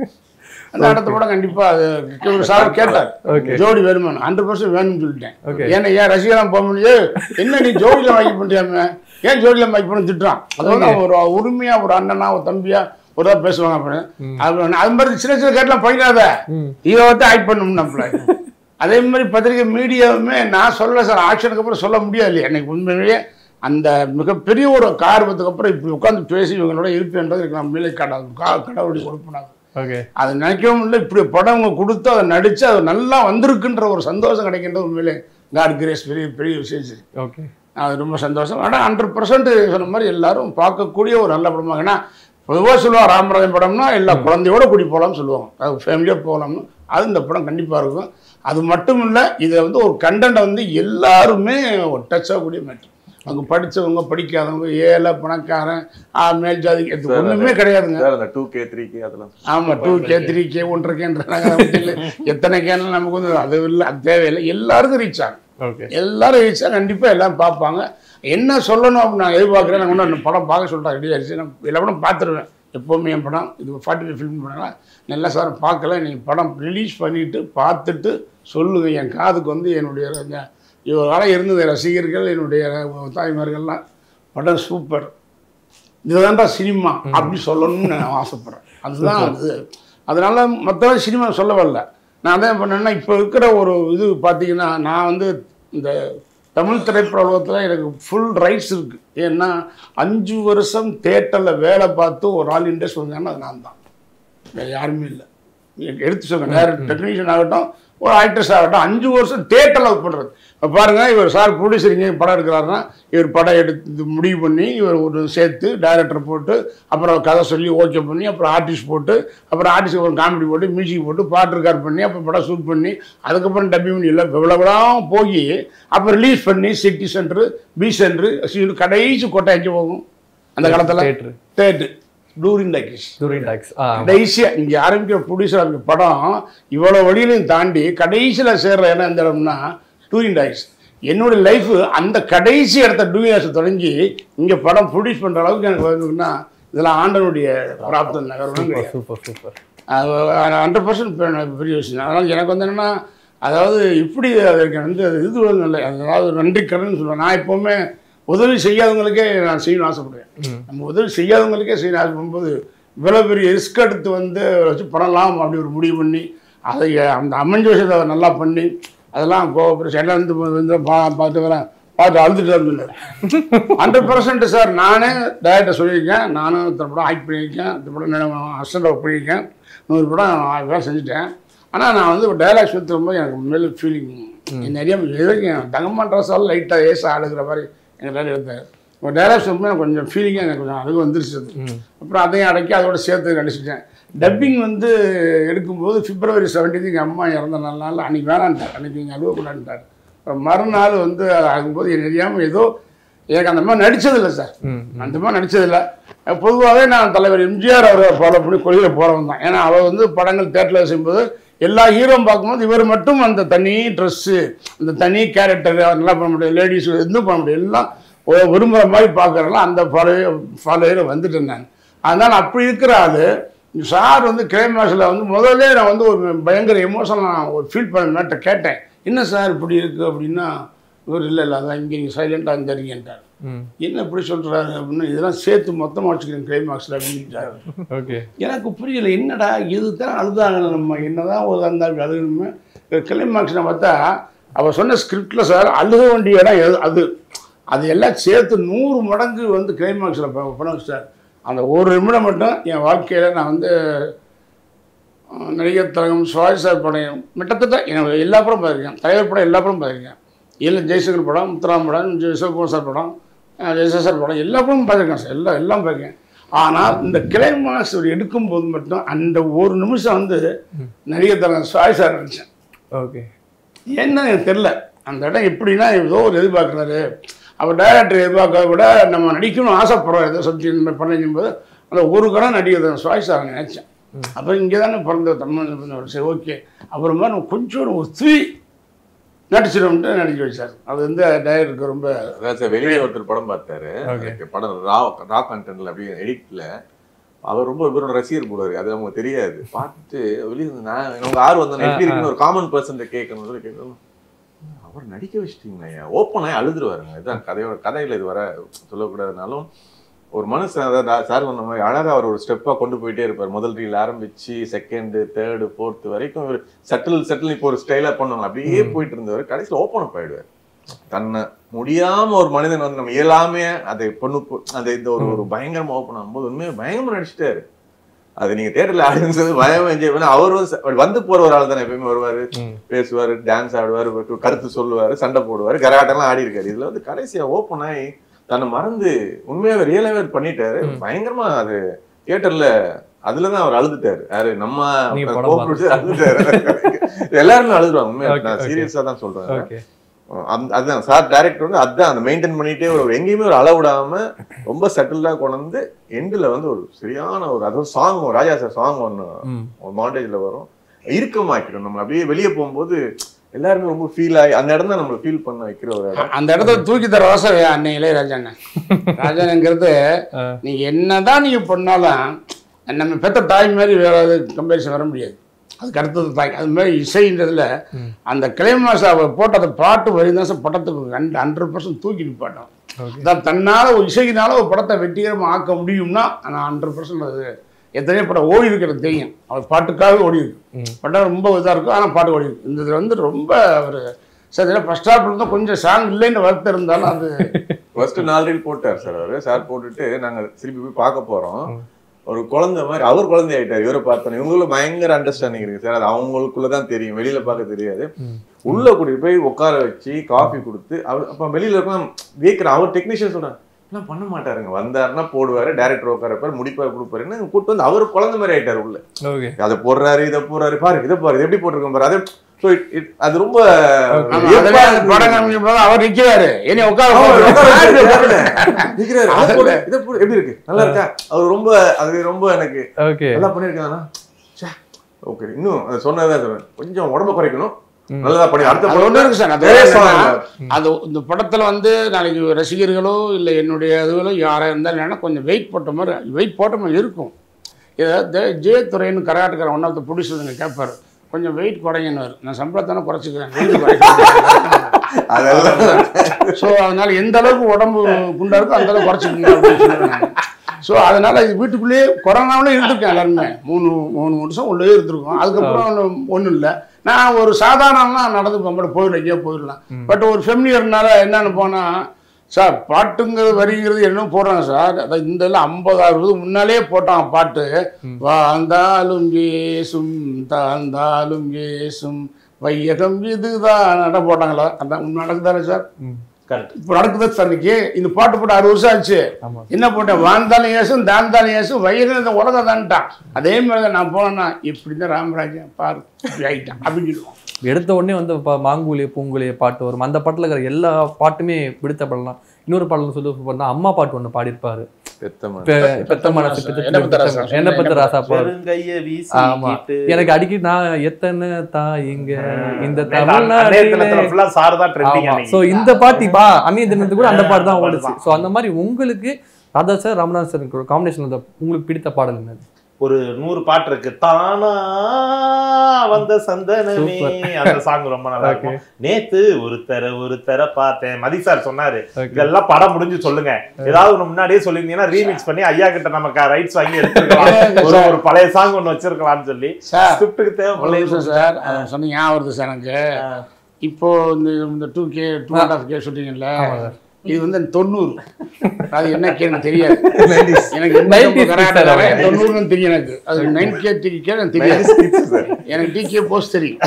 அந்த அடுத்த படம் கண்டிப்பா அது ஒரு சார் கேட்டார்
Okay.
ஜோடி வேணுமான்னு ஹண்ட்ரட் பர்சன்ட் வேணும்னு சொல்லிட்டேன்
Okay.
ஏன்னா ஏன் ரசிகலாம் போக முடியாது என்ன நீ ஜோடியில் வாங்கி பண்ணியாம ஏன் ஜோடியில் வாங்கி பண்ணி திட்டுறான் அது வந்து அவன் ஒரு உரிமையா ஒரு அண்ணனா ஒரு தம்பியா ஒரு இதா பேசுவாங்க அப்படின்னு அது அது மாதிரி சின்ன சின்ன கேட்டலாம் போயிடாத
ம்
இதை வந்து ஆக்ட் பண்ணணும் நம்மள அதே மாதிரி பத்திரிகை மீடியாவுமே நான் சொல்ல சார் ஆக்ஷனுக்கு அப்புறம் சொல்ல முடியாது இல்லையா எனக்கு உண்மையிலேயே அந்த மிகப்பெரிய ஒரு காரணத்துக்கு அப்புறம் இப்படி உட்காந்து பேசி இவங்களோட இருப்பேன்றது எனக்கு நான் மேலே காட்டாது கா கடவுளை கொடுப்பினாங்க
ஓகே
அது நினைக்கவும் இல்லை இப்படி படம் அவங்க கொடுத்து அதை நடித்து அது நல்லா வந்திருக்குன்ற ஒரு சந்தோஷம் கிடைக்கின்றது உண்மையிலே காட் கிரேஸ் பெரிய பெரிய விஷயம் சரி
ஓகே
அது ரொம்ப சந்தோஷம் ஆனால் ஹண்ட்ரட் பர்சன்ட் சொன்ன மாதிரி எல்லாரும் பார்க்கக்கூடிய ஒரு நல்ல படமாக ஏன்னா பொதுவாக சொல்லுவாங்க ராமராஜன் படம்னா எல்லா குழந்தையோட கூடி போகலாம்னு சொல்லுவாங்க அது ஃபேமிலியாக போகலாம்னு அது இந்த படம் கண்டிப்பாக இருக்கும் அது மட்டும் இல்லை இதை வந்து ஒரு கண்டென்ட் வந்து எல்லாருமே ஒரு டச் ஆகக்கூடிய மேட்ரு அவங்க படிச்சவங்க படிக்காதவங்க ஏழை பணக்காரன் ஆ, மேல் ஜாதி இது ஒண்ணுமே கிடையாதுங்க
சார் அந்த டூ கே த்ரீ கே அதெல்லாம்
ஆமா டூ கே த்ரீ கே ஒன்றரை கேன்றாங்க எத்தனை கேன்னு நமக்கு வந்து அது இல்லை அது தேவையில்லை எல்லாருக்கும் ரீச் ஆகும்
ஓகே
எல்லாரும் ரீச் ஆகும் கண்டிப்பாக எல்லாம் பார்ப்பாங்க என்ன சொல்லணும் அப்படின்னு நான் எதிர்பார்க்குறேன் நான் இன்னும் படம் பார்க்க சொல்லிட்டேன் ரெடி ஆயிடுச்சு நான் எல்லா படம் பார்த்துருவேன் எப்போவுமே என் படம் இது ஃபார்ட்டி ஃபைவ் ஃபிலிம் பண்ணலாம் நல்லா சார் பார்க்கல நீங்கள் படம் ரிலீஸ் பண்ணிவிட்டு பார்த்துட்டு சொல்லுங்கள் என் காதுக்கு வந்து என்னுடைய இந்த இவ்வளோ காலம் இருந்தது ரசிகர்கள் என்னுடைய தாய்மார்கள்லாம் படம் சூப்பர் இதுதான்டா சினிமா அப்படி சொல்லணும்னு நான் ஆசைப்பட்றேன் அதுதான் அது அதனால மற்ற சினிமா சொல்ல வரல நான் அதான் பண்ணேன்னா இப்போ இருக்கிற ஒரு இது பார்த்தீங்கன்னா நான் வந்து இந்த தமிழ் திரைப்பட உலகத்தில் எனக்கு ஃபுல் ரைட்ஸ் இருக்குது ஏன்னா அஞ்சு வருஷம் தேட்டரில் வேலை பார்த்து ஒரு ஆள் இண்டஸ்ட் வந்தாங்கன்னா அது நான் தான் வேறு யாருமே இல்லை எடுத்து சொல்லுங்க டேரக்ட் டெக்னீஷியன் ஆகட்டும் ஒரு ஆக்ட்ரஸ் ஆகட்டும் அஞ்சு வருஷம் தேட்டரில் ஒர்க் பண்ணுறது இப்போ பாருங்கள் இவர் சார் ப்ரொடியூசர் இங்கே படம் எடுக்கிறாருன்னா இவர் படம் எடுத்து முடிவு பண்ணி இவர் ஒரு சேர்த்து டைரக்டர் போட்டு அப்புறம் கதை சொல்லி ஓகே பண்ணி அப்புறம் ஆர்டிஸ்ட் போட்டு அப்புறம் ஆர்டிஸ்ட் ஒரு காமெடி போட்டு மியூசிக் போட்டு பாட்டு ரெக்கார்ட் பண்ணி அப்புறம் படம் ஷூட் பண்ணி அதுக்கப்புறம் டப்பிங் பண்ணி இல்லை இவ்வளவுலாம் போய் அப்போ ரிலீஸ் பண்ணி சிட்டி சென்டரு பி சென்டரு கடைசி கோட்டை எங்கே போகும் அந்த காலத்தில்
Theatre.
Theatre touring talkies
touring talkies ஆ
கடைசியாக இங்கே ஆரம்பிக்கிற ப்ரொடியூசர் ஆரம்பிக்கிற படம் இவ்வளோ வழியிலையும் தாண்டி கடைசியில் சேர்ற இடம் எந்த இடம்னா டூரிங் டாய்ஸ் என்னோட லைஃப் அந்த கடைசி இடத்த டூரிங் டாய்ஸ் தொடங்கி இங்கே படம் ப்ரொடியூஸ் பண்ணுற அளவுக்கு எனக்கு வந்துன்னா இதெல்லாம் ஆண்டனுடைய பிராப்தம் நகரம்
சூப்பர் சூப்பர்
ஹண்ட்ரட் பர்சன்ட் பெரிய விஷயம் அதனால் எனக்கு வந்து என்னென்னா அதாவது இப்படி அதுக்கு வந்து அது இது வந்து இல்லை அதாவது நன்றி கடன் சொல்லுவேன் நான் எப்போவுமே உதவி செய்யாதவங்களுக்கே நான் செய்யணும்னு ஆசைப்படுவேன் நம்ம உதவி செய்யாதவங்களுக்கே செய்யணும் ஆசைப்படும்போது இவ்வளோ பெரிய ரிஸ்க் எடுத்து வந்து வச்சு பண்ணலாம் அப்படி ஒரு முடிவு பண்ணி அதை அந்த அமைஞ்ச விஷயத்தை நல்லா பண்ணி அதெல்லாம் கோபுரம் எல்லாம் வந்து வந்து பா பார்த்து வரேன் பார்த்து அழுதுட்டு இருந்தார் ஹண்ட்ரட் பர்சன்ட் சார் நானே டேரக்டர் சொல்லியிருக்கேன் நானும் இத்தனை படம் ஆக்ட் பண்ணியிருக்கேன் இந்த படம் அசிஸ்டண்ட் ஒர்க் பண்ணியிருக்கேன் நூறு படம் வேலை செஞ்சுட்டேன் ஆனால் நான் வந்து டைலாக் சுற்றி ரொம்ப எனக்கு மேலே ஃபீலிங் நிறைய எதுக்கும் தங்கம்மான் ட்ரெஸ்ஸால் லைட்டாக ஏசா ஆடுகிற மாதிரி எங்கள் டேரக்டர் எடுத்தார் இப்போ டைலாக் சொல்லும்போது எனக்கு கொஞ்சம் ஃபீலிங்காக எனக்கு கொஞ்சம் அழுகு வந்துருச்சு அது. அப்புறம் அதையும் அடக்கி அதோட சேர்த்து நடிச்சிட்டேன் டப்பிங் வந்து எடுக்கும்போது பிப்ரவரி செவன்டீன் எங்கள் அம்மா இறந்த நல்ல நாள் அன்றைக்கி வேணான்ட்டார் அன்றைக்கி நீங்கள் அழுவக்கூடாதுன்ட்டார் அப்புறம் மறுநாள் வந்து ஆகும்போது எனக்கு தெரியாமல் ஏதோ எனக்கு அந்த மாதிரி நடித்ததில்லை சார் அந்த மாதிரி நடித்ததில்லை பொதுவாகவே நான் தலைவர் எம்ஜிஆர் அவரை ஃபாலோ பண்ணி கொள்கையில் போகிறவன் தான் ஏன்னா அவர் வந்து படங்கள் தேட்டரில் செய்யும்போது எல்லா ஹீரோவும் பார்க்கும்போது இவர் மட்டும் அந்த தனி ட்ரெஸ்ஸு அந்த தனி கேரக்டர் நல்லா பண்ண முடியாது லேடிஸ் எதுவும் பண்ண முடியாது எல்லாம் ஒரு விரும்புகிற மாதிரி பார்க்குறலாம் அந்த ஃபாலோ ஃபாலோயில் வந்துட்டேன் நான் அதனால் அப்படி இருக்கிற ஆள் சார் வந்து கிளைமேக்ஸில் வந்து முதல்ல நான் வந்து ஒரு பயங்கர எமோஷனல் நான் ஒரு ஃபீல் பண்ண கேட்டேன் என்ன சார் இப்படி இருக்குது அப்படின்னா இவர் இல்லை இல்லை அதான் இங்கே நீங்கள் சைலண்டாக இருந்தீங்கன்ட்டார்
ம்
என்ன இப்படி சொல்கிறாரு அப்படின்னு இதெல்லாம் சேர்த்து மொத்தமாக வச்சுக்கிறேன் கிளைமாக்ஸில் அப்படின்ட்டாரு
ஓகே
எனக்கு புரியல என்னடா இதுதான் அழுதாங்க நம்ம என்னதான் ஒரு அந்த அழுகணுமே கிளைமாக்ஸில் பார்த்தா அவள் சொன்ன ஸ்கிரிப்டில் சார் அழுக வேண்டிய இடம் எது அது அது எல்லாம் சேர்த்து நூறு மடங்கு வந்து கிளைமாக்ஸில் பண்ண சார் அந்த ஒரு நிமிடம் மட்டும் என் வாழ்க்கையில் நான் வந்து அஹ், நடிகர் தரகம் சுவாஜ் சார் படம் கிட்டத்தட்ட எனக்கு எல்லா படம் பார்த்துருக்கேன் தலைவர் படம் எல்லா படம் பார்த்துருக்கேன் இல்லை ஜெய்சங்கர் படம் முத்துராம் படம் ஜெய் சிவகுமார் சார் படம் அஹ், ஜெயசா சார் படம் எல்லா படமும் பார்த்துருக்கேன் சார் எல்லாம் எல்லாம் பார்த்துருக்கேன் ஆனால் இந்த கிளைமாக்ஸ் எடுக்கும்போது மட்டும் அந்த ஒரு நிமிஷம் வந்து நடிகர் தரகம் சுவாஜ் சார் நினச்சேன்
ஓகே
என்ன எனக்கு தெரில அந்த இடம் எப்படின்னா ஏதோ ஒரு எதிர்பார்க்குறாரு அவர் டைரக்டர் எதிர்பார்க்கறத விட நம்ம நடிக்கணும்னு ஆசைப்படுறோம் ஏதோ சப்ஜெக்ட் இந்த பண்ணும்போது அந்த ஒரு கடம் நடிகர் சுவாய் சார் நினச்சேன் அப்போ இங்கே தானே பிறந்த தமிழ் சரி ஓகே அப்புறமா நம்ம கொஞ்சம் ஒரு த்ரீ நடிச்சிடும்ட்டு நடிக்க வச்சார் அது வந்து டைரக்டருக்கு ரொம்ப
அதான் சார் வெளியே ஒருத்தர் படம் பார்த்தாரு
Okay.
அதுக்கு படம் ரா ரா கண்டென்ட்ல அப்படியே எடிட்ல அவர் ரொம்ப இவரோட ரசிகர் போடுவாரு அது நமக்கு தெரியாது பார்த்துட்டு வெளியே இருந்து நான் உங்க ஆர்வம் தானே எப்படி இருக்குன்னு ஒரு காமன் பர்சன் கேட்கணும் சொல்லி கேட்கணும் அவர் நடிக்க வச்சிட்டீங்களா ஓப்பனாக அழுதுருவாருங்க இதுதான் கதையோட கதையில இது வர சொல்லக்கூடாதுனாலும் ஒரு மனுஷன் அதாவது சார் சொன்ன மாதிரி அழகா அவர் ஒரு ஸ்டெப்பா கொண்டு போயிட்டே இருப்பார் முதல் ரீல் ஆரம்பிச்சு செகண்ட் தேர்டு ஃபோர்த் வரைக்கும் இவர் சட்டில் சட்டில் இப்போ ஒரு ஸ்டைலா பண்ணுவாங்க அப்படியே போயிட்டு இருந்தவர் கடைசியில் ஓப்பன் அப் ஆயிடுவார் தன்னை முடியாம ஒரு மனிதன் வந்து நம்ம இயலாமே அதை பொண்ணு அதை இந்த ஒரு ஒரு பயங்கரமா ஓப்பன் ஆகும்போது உண்மையாக பயங்கரமா நடிச்சிட்டாரு அது நீங்க தேட்டர்ல ஆடியன்ஸ் வந்து பயமா என்ஜாய் பண்ண அவர் வந்து ச- வந்து போற ஒரு ஆள் தானே எப்பயுமே வருவாரு
ம்.
பேசுவாரு டான்ஸ் ஆடுவாரு ஒரு கருத்து சொல்லுவாரு சண்டை போடுவாரு கரகாட்டம்லாம் ஆடி இருக்காரு இதுல வந்து கடைசியா ஓப்பன் ஆகி தன்னை மறந்து உண்மையாவே ரியலாவே பண்ணிட்டாரு பயங்கரமா அது தியேட்டர்ல அதுலதான் அவர் அழுதுட்டாரு யாரு நம்ம
நீங்க படம்
கோபுரம் அழுதுட்டாரு எல்லாருமே அழுதுருவாங்க உண்மையா
Okay,
நான்
okay.
சீரியஸா தான் சொல்றேன்
ஓகே
அந்த அதுதான் சார் டைரக்டர் வந்து அதுதான் அந்த மெயின்டைன் பண்ணிட்டே ஒரு எங்கேயுமே ஒரு அளவு விடாம ரொம்ப செட்டில்டா கொண்டு வந்து எண்டில் வந்து ஒரு சரியான ஒரு அதாவது சாங் ராஜா சார் சாங் ஒன்று
ம்.
ஒரு மாண்டேஜில் வரும் இறுக்கமாக்கிடும் நம்ம அப்படியே வெளியே போகும்போது எல்லாருமே ரொம்ப ஃபீல் ஆகி அந்த இடம் தான் நம்மளை ஃபீல் பண்ண வைக்கிற ஒரு இடம்
அந்த இடத்துல தூக்கி தர வாசம் அன்னை இளையராஜா அண்ணன் ராஜாங்கிறது
ஆ.
நீங்க என்னதான் நீங்க பண்ணாலும் நம்ம பெத்த தாய் மாதிரி வேற கம்பேரிசன் வர முடியாது அதுக்கு அடுத்தது தாய் அது மாதிரி இசைன்றதுல அந்த கிளைமாஸ் அவ போட்ட அந்த பாட்டு வரி தான் சார் படத்துக்கு ரெண்டு ஹண்ட்ரட் பர்சன்ட் தூக்கி நிப்பாட்டும்
Okay.
அதான் தன்னால ஒரு இசையினால ஒரு படத்தை வெற்றிகரமாக ஆக்க முடியும்னா நான் ஹண்ட்ரட் பர்சன்ட் அது எத்தனையோ படம் ஓடி இருக்கு எனக்கு தெரியும் அவர் பாட்டுக்காக ஓடி இருக்கு படம் ரொம்ப இதாக இருக்கும் ஆனால் பாட்டு ஓடி இருக்கு இந்த இதில் வந்து ரொம்ப ஒரு சார் இதெல்லாம் ஃபர்ஸ்ட் ஹாஃப்ல இருந்தால் கொஞ்சம் சாங் இல்லைன்னு வருத்தம் இருந்தாலும் அது
ஃபர்ஸ்ட் நாலு ரீல் போட்டார் சார் அவரு சார் போட்டுட்டு நாங்க திருப்பி போய் பார்க்க போறோம் ஒரு குழந்தை மாதிரி அவர் குழந்தை ஆயிட்டார் இவரை பார்த்தோம் இவங்களும் பயங்கர அண்டர்ஸ்டாண்டிங் இருக்கு சார் அது அவங்களுக்குள்ளதான் தெரியும் வெளியில பார்க்க தெரியாது உள்ள கூட்டிட்டு போய் உட்கார வச்சு காஃபி கொடுத்து அவர் அப்ப வெளியில இருக்கலாம் வியக்கிறேன் அவர் டெக்னீஷியன் சொன்னார் எல்லாம் பண்ண மாட்டாருங்க வந்தாருன்னா போடுவாரு டேரக்டர் உட்காரப்பாரு முடிப்பாரு கொடுப்பாருன்னு கூட்டு வந்து அவர் குழந்தை மாதிரி ஆயிட்டார் உள்ள
ஓகே
அதை போடுறாரு இதை போடுறாரு பாரு இதை பாரு இது எப்படி போட்டிருக்கோம் பாரு அது ஸோ அது ரொம்ப
ஆமா,
வியப்பா
அதுல
இருந்தது.
படம் காமிக்கும் போது அவர் நிற்கிறாரு இனி உட்கார
ஆமா,
போடு.
உட்கார வச்சு பாருங்க. நிக்கிறாரு. அதை போடு, இதை போடு. எப்படி இருக்கு நல்லா இருக்கா அவர் ரொம்ப அது ரொம்ப எனக்கு
ஓகே
நல்லா பண்ணிருக்காங்கன்னா ஓகே இன்னும் அது சொன்னதான் சொல்றேன் கொஞ்சம் உடம்ப குறைக்கணும் நல்லதா பண்ணி அடுத்த
அது ஒண்ணு இருக்கு சார் அது
வேற song
என்னன்னா,
இல்ல.
அது இந்த படத்துல வந்து நாளைக்கு ரசிகர்களோ இல்லை என்னுடைய இதுகளோ யாராக இருந்தாலும் என்னன்னா கொஞ்சம் வெயிட் போட்ட மாதிரி வெயிட் போட்ட மாதிரி இருக்கும் இதை ஜெயத்துறைன்னு கரகாட்டுக்காரன் ஒன் ஆஃப் த ப்ரொடியூசருங்க கேட்பாரு கொஞ்சம் வெயிட் குறைங்கன்னு நான் சம்பளத்தானே குறைச்சிக்கிறேன் வெயிட் குறைக்கிறேன்
அதெல்லாம்
ஸோ அதனால எந்த அளவுக்கு உடம்பு குண்டா இருக்கோ அந்த அளவுக்கு குறைச்சிக்கணும் அப்படின்னு சொல்லுவாங்க ஸோ அதனால இது வீட்டுக்குள்ளேயே கொரோனாவிலே இருந்திருக்கேன் எல்லாருமே மூணு மூணு வருஷம் உள்ளே இருந்திருக்கோம் அதுக்கப்புறம் ஒன்றும் இல்லை நான் ஒரு சாதாரணம்லாம் நடந்து நம்மளோட போயிடலாம் எங்கேயோ போயிடலாம் பட் ஒரு ஃபெமிலியர்னால என்னன்னு போனால் சார் பாட்டுங்கிறது வரிங்கிறது என்ன போடுறாங்க சார் அதான் இந்த எல்லாம் ஐம்பது அறுபது முன்னாலே போட்டான் பாட்டு வாழ்ந்தாலும் ஏசும் தாழ்ந்தாலும் ஏசும் வையகம் இதுதான் நட போட்டாங்களா அதான் நடக்குதானே சார்
கரெக்ட்
இப்போ நடக்குது சார் இன்னைக்கு இந்த பாட்டு போட்டு அறுபது வருஷம் ஆச்சு
ஆமா.
என்ன போட்டேன் வாழ்ந்தாலும் ஏசும் தாழ்ந்தாலும் ஏசும் வயிறு இந்த உலகம் தான்ட்டான் அதே மாதிரி தான் நான் போனேன்னா இப்படி தான் ராமராஜன் பாரு இப்படி ஆயிட்டான் அப்படின்னு சொல்லுவோம்
எடுத்த உடனே வந்து இப்போ மாங்குழிய பூங்குழிய பாட்டு வரும் அந்த பாட்டுல இருக்கிற எல்லா பாட்டுமே பிடித்த பாடலாம் இன்னொரு பாடல் சொல்லி பண்ணா அம்மா பாட்டு ஒண்ணு பாடியிருப்பாரு
பெத்த மனுஷன்.
பெ- பெத்த மனசு பெத்த
என்ன பெத்த ராசா?
பெத்த- என்ன பெத்த ராசா பாடு
பெருங்கைய
ஆமா
வீசி
எனக்கு அடிக்கடி நான் எத்தனை தாயிங்க இந்த
தமிழ்நாட்டுல
தமிழ்நாடு
ஃபுல்லா சார் தான் ட்ரெண்டிங்
சோ இந்த பாட்டு பா அந்நிய தினத்துக்கு கூட அந்த பாட்டு தான் ஓடுச்சு சோ அந்த மாதிரி உங்களுக்கு Radha sir Ramanath sir combination உங்களுக்கு பிடித்த பாடல் என்னது
ஒரு நூறு பாட்டு இருக்கு தானா வந்த சந்தனமே அந்த சாங் ரொம்ப நல்லா இருக்கும் நேத்து ஒரு தர ஒரு தர பார்த்தேன் மதி சார் சொன்னாரு
Okay.
இதெல்லாம் படம் முடிஞ்சு சொல்லுங்க ஏதாவது ஒண்ணு முன்னாடியே சொல்லியிருந்தீங்கன்னா ரீமிக்ஸ் பண்ணி ஐயா கிட்ட நமக்கு ரைட்ஸ் வாங்கி எடுத்துக்கலாம் ஒரு ஒரு பழைய சாங் ஒண்ணு வச்சிருக்கலாம்னு சொல்லி
சார்
ஸ்கிரிப்டுக்கு
ஒரு
தேவைப்படல
நிமிஷம் சார் அதை சொன்னீங்க ஞாபகம் வருது சார் எனக்கு இப்போ இந்த இந்த two K two and half K சொல்றீங்கல்ல இது வந்து தொண்ணூறு அது என்ன கே எனக்கு தெரியாது எனக்கு எந்த
90s
கராட்டே
சார் அவங்க.
தொண்ணூறுன்னு தெரியும் எனக்கு அது நைன் கே டி கே எனக்கு தெரியாது எனக்கு டி கே போஸ்ட் தெரியும்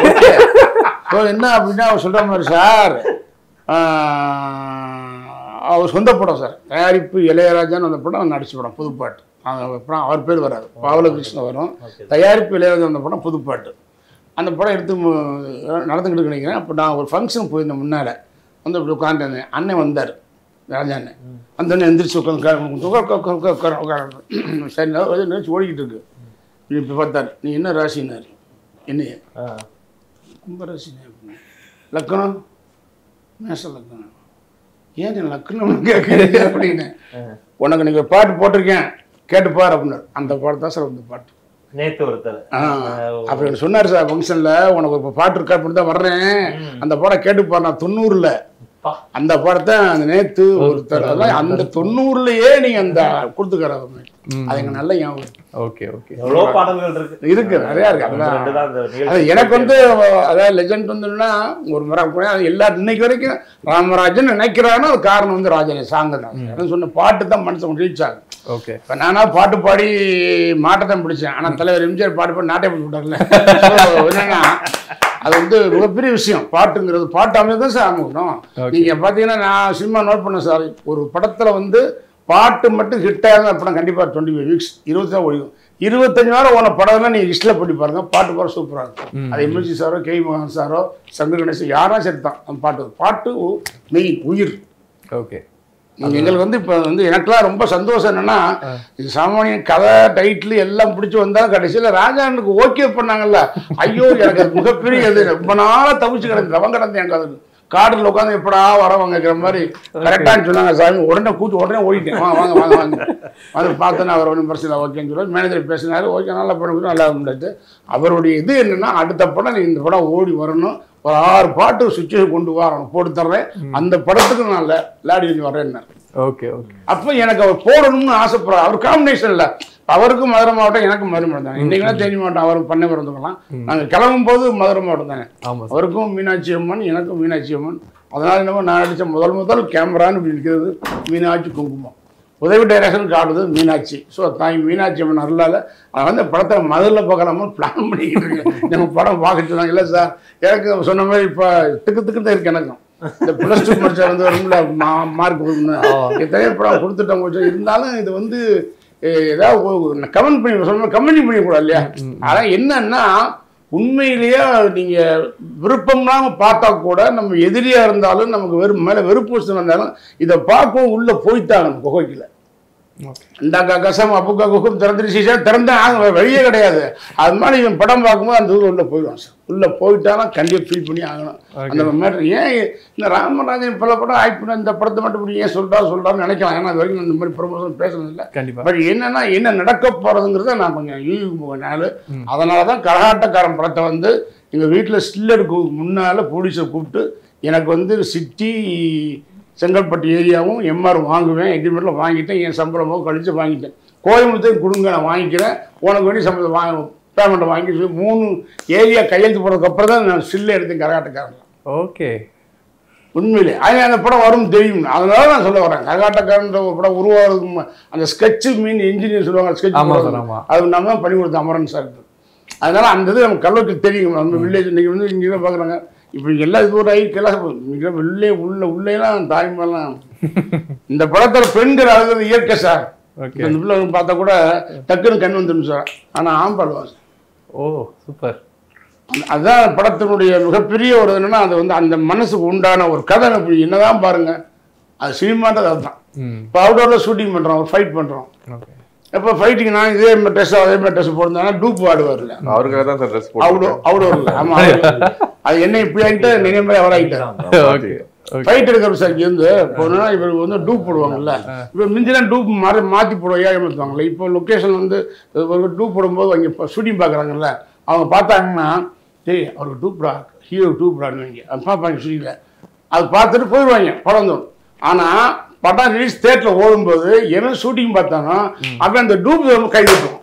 ஸோ என்ன அப்படின்னா அவர் சொல்ற மாதிரி சார் அவர் சொந்த படம் சார் தயாரிப்பு இளையராஜான்னு அந்த படம் நடிச்ச படம் புதுப்பாட்டு அந்த படம் அவர் பேர் வராது பாவலகிருஷ்ணன் வரும் தயாரிப்பு இளையராஜா அந்த படம் புதுப்பாட்டு அந்த படம் எடுத்து மு- நடந்துக்கிட்டு நினைக்கிறேன் அப்போ நான் ஒரு ஃபங்க்ஷன் போயிருந்தேன் முன்னால் வந்து இப்படி உட்காந்துருந்தேன் அண்ணன் வந்தார் ராஜா அண்ணன் அந்த அண்ணன் எந்திரிச்சு உட்காந்து உட்கார சரி நான் நினச்சி ஓடிக்கிட்டு இருக்கு இப்போ பார்த்தார் நீ என்ன ராசினார் என்னைய கும்பராசினே அப்படின்னு லக்கணம் மேச லக்கணம் ஏன் நீ லக்கணம் கேட்குறீங்க அப்படின்னு உனக்கு நீங்கள் பாட்டு போட்டிருக்கேன் கேட்டுப்பார் அப்படின்னாரு அந்த பாட்டு தான் சார் அந்த பாட்டு
நேத்து ஒருத்தர்
ஆ, அப்படி சொன்னார் சார் ஃபங்க்ஷனில் உனக்கு ஒரு பாட்டு இருக்கா அப்படி தான் வர்றேன் அந்த பாடம் கேட்டுப்பார் நான் தொண்ணூறில்
பா.
அந்த படத்தை அந்த நேத்து ஒருத்தர் அதான் அந்த தொண்ணூறுலயே நீங்க அந்த கொடுத்துக்கிற அது எங்க நல்ல ஞாபகம் இருக்கு.
ஓகே ஓகே
எவ்வளவு பாடல்கள் இருக்கு
இருக்கு நிறைய இருக்கு
அந்த
அதெல்லாம்
ரெண்டு தான் அந்த
அது
நிகழ்ச்சி
எனக்கு வந்து அதாவது லெஜண்ட் வந்துன்னா ஒரு முறை போய் அது எல்லா இன்னைக்கு வரைக்கும் ராமராஜன் நினைக்கிறான்னா அது காரணம் வந்து ராஜன் சாங்கு தான் எனக்கு சொன்ன பாட்டு தான் மனசு ரீச் ஆகும்
ஓகே
இப்போ நானா பாட்டு பாடி மாட்டை தான் பிடிச்சேன் ஆனால் தலைவர் எம்ஜிஆர் பாட்டு பாடி நாட்டை பிடிச்சி விட்டார்ல So, என்னன்னா அது வந்து மிகப்பெரிய விஷயம் பாட்டுங்கிறது பாட்டு அமைப்பு தான் சார் அமைக்கணும் நீங்கள் பார்த்தீங்கன்னா நான் சினிமா நோட் பண்ணேன் சார் ஒரு படத்தில் வந்து பாட்டு மட்டும் ஹிட் ஆகும் படம் கண்டிப்பாக டுவெண்ட்டி ஃபைவ் வீக்ஸ் இருபது தான் ஓடிடும் இருபத்தஞ்சு வாரம் ஓன படம்லாம் நீங்க லிஸ்ட்ல போட்டு பாருங்க பாட்டு பாட சூப்பரா இருக்கும்
ம்.
அது எம்எல்சி சாரோ கே மோகன் சாரோ சங்கர் கணேசன் யாரா சரி தான் அந்த பாட்டு பாட்டு உ- மெயின் உயிர்
ஓகே
நீங்க எங்களுக்கு வந்து இப்போ வந்து எனக்கெல்லாம் ரொம்ப சந்தோஷம் என்னன்னா இது சாமானியன் கதை டைட்டில் எல்லாம் பிடிச்சி வந்தா கடைசியில ராஜானுக்கு ஓகே பண்ணாங்கல்ல ஐயோ எனக்கு அது மிகப்பெரிய இது ரொம்ப நாளா தவிச்சு கிடந்து ரவம் கிடந்து எனக்கு அது காடுல உட்காந்து எப்படா வரவங்கிற மாதிரி கரெக்டான்னு சொன்னாங்க சாமி உடனே கூட்டு உடனே ஓடிட்டேன் வாங்க வாங்க வாங்க வாங்க வந்து பார்த்தேன் அவர் ஒன்றும் பிரச்சனை ஓகேன்னு சொல்லி மேனேஜர் பேசினாரு ஓகே நல்லா படம் கொடுத்து நல்லா முடியாது அவருடைய இது என்னன்னா அடுத்த படம் நீ இந்த படம் ஓடி வரணும் ஒரு ஆறு பாட்டு சுச்சுவேஷன் கொண்டு வரணும் போட்டு தர்றேன் அந்த படத்துக்கு நான் ல- லாடி வச்சு வரேன்னு
ஓகே ஓகே
அப்போ எனக்கு அவர் போடணும்னு ஆசைப்படுறாரு அவர் காம்பினேஷன் இல்லை அவருக்கும் மதுரை மாவட்டம் எனக்கும் மதுரை மாவட்டம் தான் இன்னைக்கு தேனி மாவட்டம் அவருக்கு பண்ணை பிறந்துக்கலாம் நாங்கள் கிளம்பும் போது மதுரை மாவட்டம் தானே
ஆமா சார்
அவருக்கும் மீனாட்சி அம்மன் எனக்கும் மீனாட்சி அம்மன் அதனால என்னமோ நான் அடித்த முதல் முதல் கேமரான்னு இப்படி இருக்கிறது மீனாட்சி குங்குமம் உதவி டைரக்ஷன் காட்டுது மீனாட்சி ஸோ தாய் மீனாட்சி அம்மன் அருளால் நான் வந்து படத்தை மதுரில் பார்க்கலாமோ பிளான் பண்ணிக்கிட்டு இருக்கேன் நம்ம படம் பார்க்க சொன்னாங்க இல்லை சார் எனக்கு சொன்ன மாதிரி இப்போ திக்கு திக்கு தான் இருக்கு எனக்கும் இந்த ப்ளஸ் டூ முடிச்சா வந்து வரும்ல மார்க் கொடுக்கணும் எத்தனையோ படம் கொடுத்துட்டோம் கொஞ்சம் இருந்தாலும் இது வந்து eh, ஏதாவது கமெண்ட் பண்ணி சொன்ன கமெண்ட் பண்ணிக்கூடாது இல்லையா ஆனால் என்னன்னா உண்மையிலேயே நீங்க விருப்பம் இல்லாம பார்த்தா கூட நம்ம எதிரியா இருந்தாலும் நமக்கு வெறும் மேல வெறுப்பு வச்சு வந்தாலும் இதை பார்க்கவும் உள்ள போய்த்தாங்க குகைக்குள்ள
ஓகே
இந்தாக்கா கசம் அப்புக்கா குக்கம் திறந்துட்டு சீசா திறந்தா ஆக வழியே கிடையாது அது மாதிரி இவன் படம் பார்க்கும்போது அந்த இது உள்ள போயிடுவான் சார் உள்ள போயிட்டாலும் கண்டிப்பாக ஃபீல் பண்ணி ஆகணும் அந்த மேட்ரு ஏன் இந்த ராமராஜன் பல படம் ஆக்ட் பண்ண இந்த படத்தை மட்டும் இப்படி ஏன் சொல்றா சொல்றான்னு நினைக்கலாம் ஏன்னா அது வரைக்கும் நான் இந்த மாதிரி ப்ரொமோஷன் பேசுனதில்லை
கண்டிப்பா
பட் என்னன்னா என்ன நடக்க போறதுங்கிறத நான் கொஞ்சம் யூகிக்க நாள் அதனால தான் கரகாட்டக்காரன் படத்தை வந்து எங்கள் வீட்டில் ஸ்டில் எடுக்க முன்னால் போலீஸை கூப்பிட்டு எனக்கு வந்து சிட்டி செங்கல்பட்டு ஏரியாவும் எம்ஆர் வாங்குவேன் எக்ரிமெண்ட்டில் வாங்கிட்டேன் என் சம்பளமோ கழிச்சு வாங்கிட்டேன் கோயம்புத்தூர் கொடுங்க நான் வாங்கிக்கிறேன் உனக்கு வேண்டிய சம்பளம் வாங்க பேமெண்ட்டை வாங்கி சொல்லி மூணு ஏரியா கையெழுத்து போனதுக்கப்புறம் தான் நான் ஸ்டில் எடுத்தேன் கரகாட்டக்காரன்
ஓகே
உண்மையிலே அது அந்த படம் வரும் தெரியும் அதனால நான் சொல்ல வரேன் கரகாட்டக்காரன்ற ஒரு படம் உருவாகிறதுக்கு மு- அந்த ஸ்கெட்சு மீன் இன்ஜினியர் சொல்லுவாங்க ஸ்கெட்ச்
ஆமா சார், ஆமா.
அது நம்ம தான் பண்ணி கொடுத்த அமரன் சார் அதனால அந்த இது நம்ம கல்வெட்டு தெரியும் நம்ம வில்லேஜ் இன்னைக்கு வந்து இங்கே தான் பார்க்குறாங்க இப்போ எல்லாம் இது ஒரு ஐக்கெல்லாம் மிக உள்ளே உள்ள உள்ளேலாம் தாய்மாரெலாம் இந்த படத்துல பெண்கள் அழகு இயற்கை சார்
ஓகே
இந்த பிள்ளை பார்த்தா கூட டக்குன்னு கண் வந்துடும் சார் ஆனால் ஆம்பாடுவான் சார்
ஓ சூப்பர்
அந்த- அதுதான் படத்தினுடைய மிகப்பெரிய ஒரு என்னன்னா அது வந்து அந்த மனசுக்கு உண்டான ஒரு கதை அப்படி என்னதான் பாருங்க அது சினிமான்றது அதுதான்
ம்
இப்போ அவுடோரில் ஷூட்டிங் பண்ணுறோம் ஒரு ஃபைட் பண்ணுறோம்
ஓகே
இப்போ ஃபைட்டிங் நான் இதே மாதிரி ட்ரெஸ் அதே மாதிரி ட்ரெஸ் போட்டிருந்தாங்கன்னா டூப் ஆடுவார்ல
அவருக்காக தான் சார் ட்ரெஸ்
அவுடோ
போட்டு
அவுடோரில் ஆமாம் அது என்ன இப்படி ஆகிட்டு நினைவு மாதிரி அவர் ஆகிட்டார்
ஓகே ஓகே
ஃபைட் எடுக்கிற சார் இருந்து போனா இவருக்கு வந்து டூப் போடுவாங்கல்ல இப்போ மிஞ்சிலாம் டூப் மாறி மாற்றி போடுவோம் ஏமாற்றுவாங்கல்ல இப்போ லொக்கேஷன் வந்து ஒரு டூப் போடும்போது அங்கே ஷூட்டிங் பார்க்குறாங்கல்ல அவங்க பார்த்தாங்கன்னா டேய் அவருக்கு டூப்ரா ஹீரோ டூப்ரான்னு வைங்க அது பார்ப்பாங்க ஷூட்டிங்கில் அது பார்த்துட்டு போயிடுவாங்க படம் தோணும் ஆனால் படம் ரிலீஸ் தேட்டரில் ஓடும்போது எவன் ஷூட்டிங் பார்த்தானோ அவன் அந்த டூப் கை வைப்போம்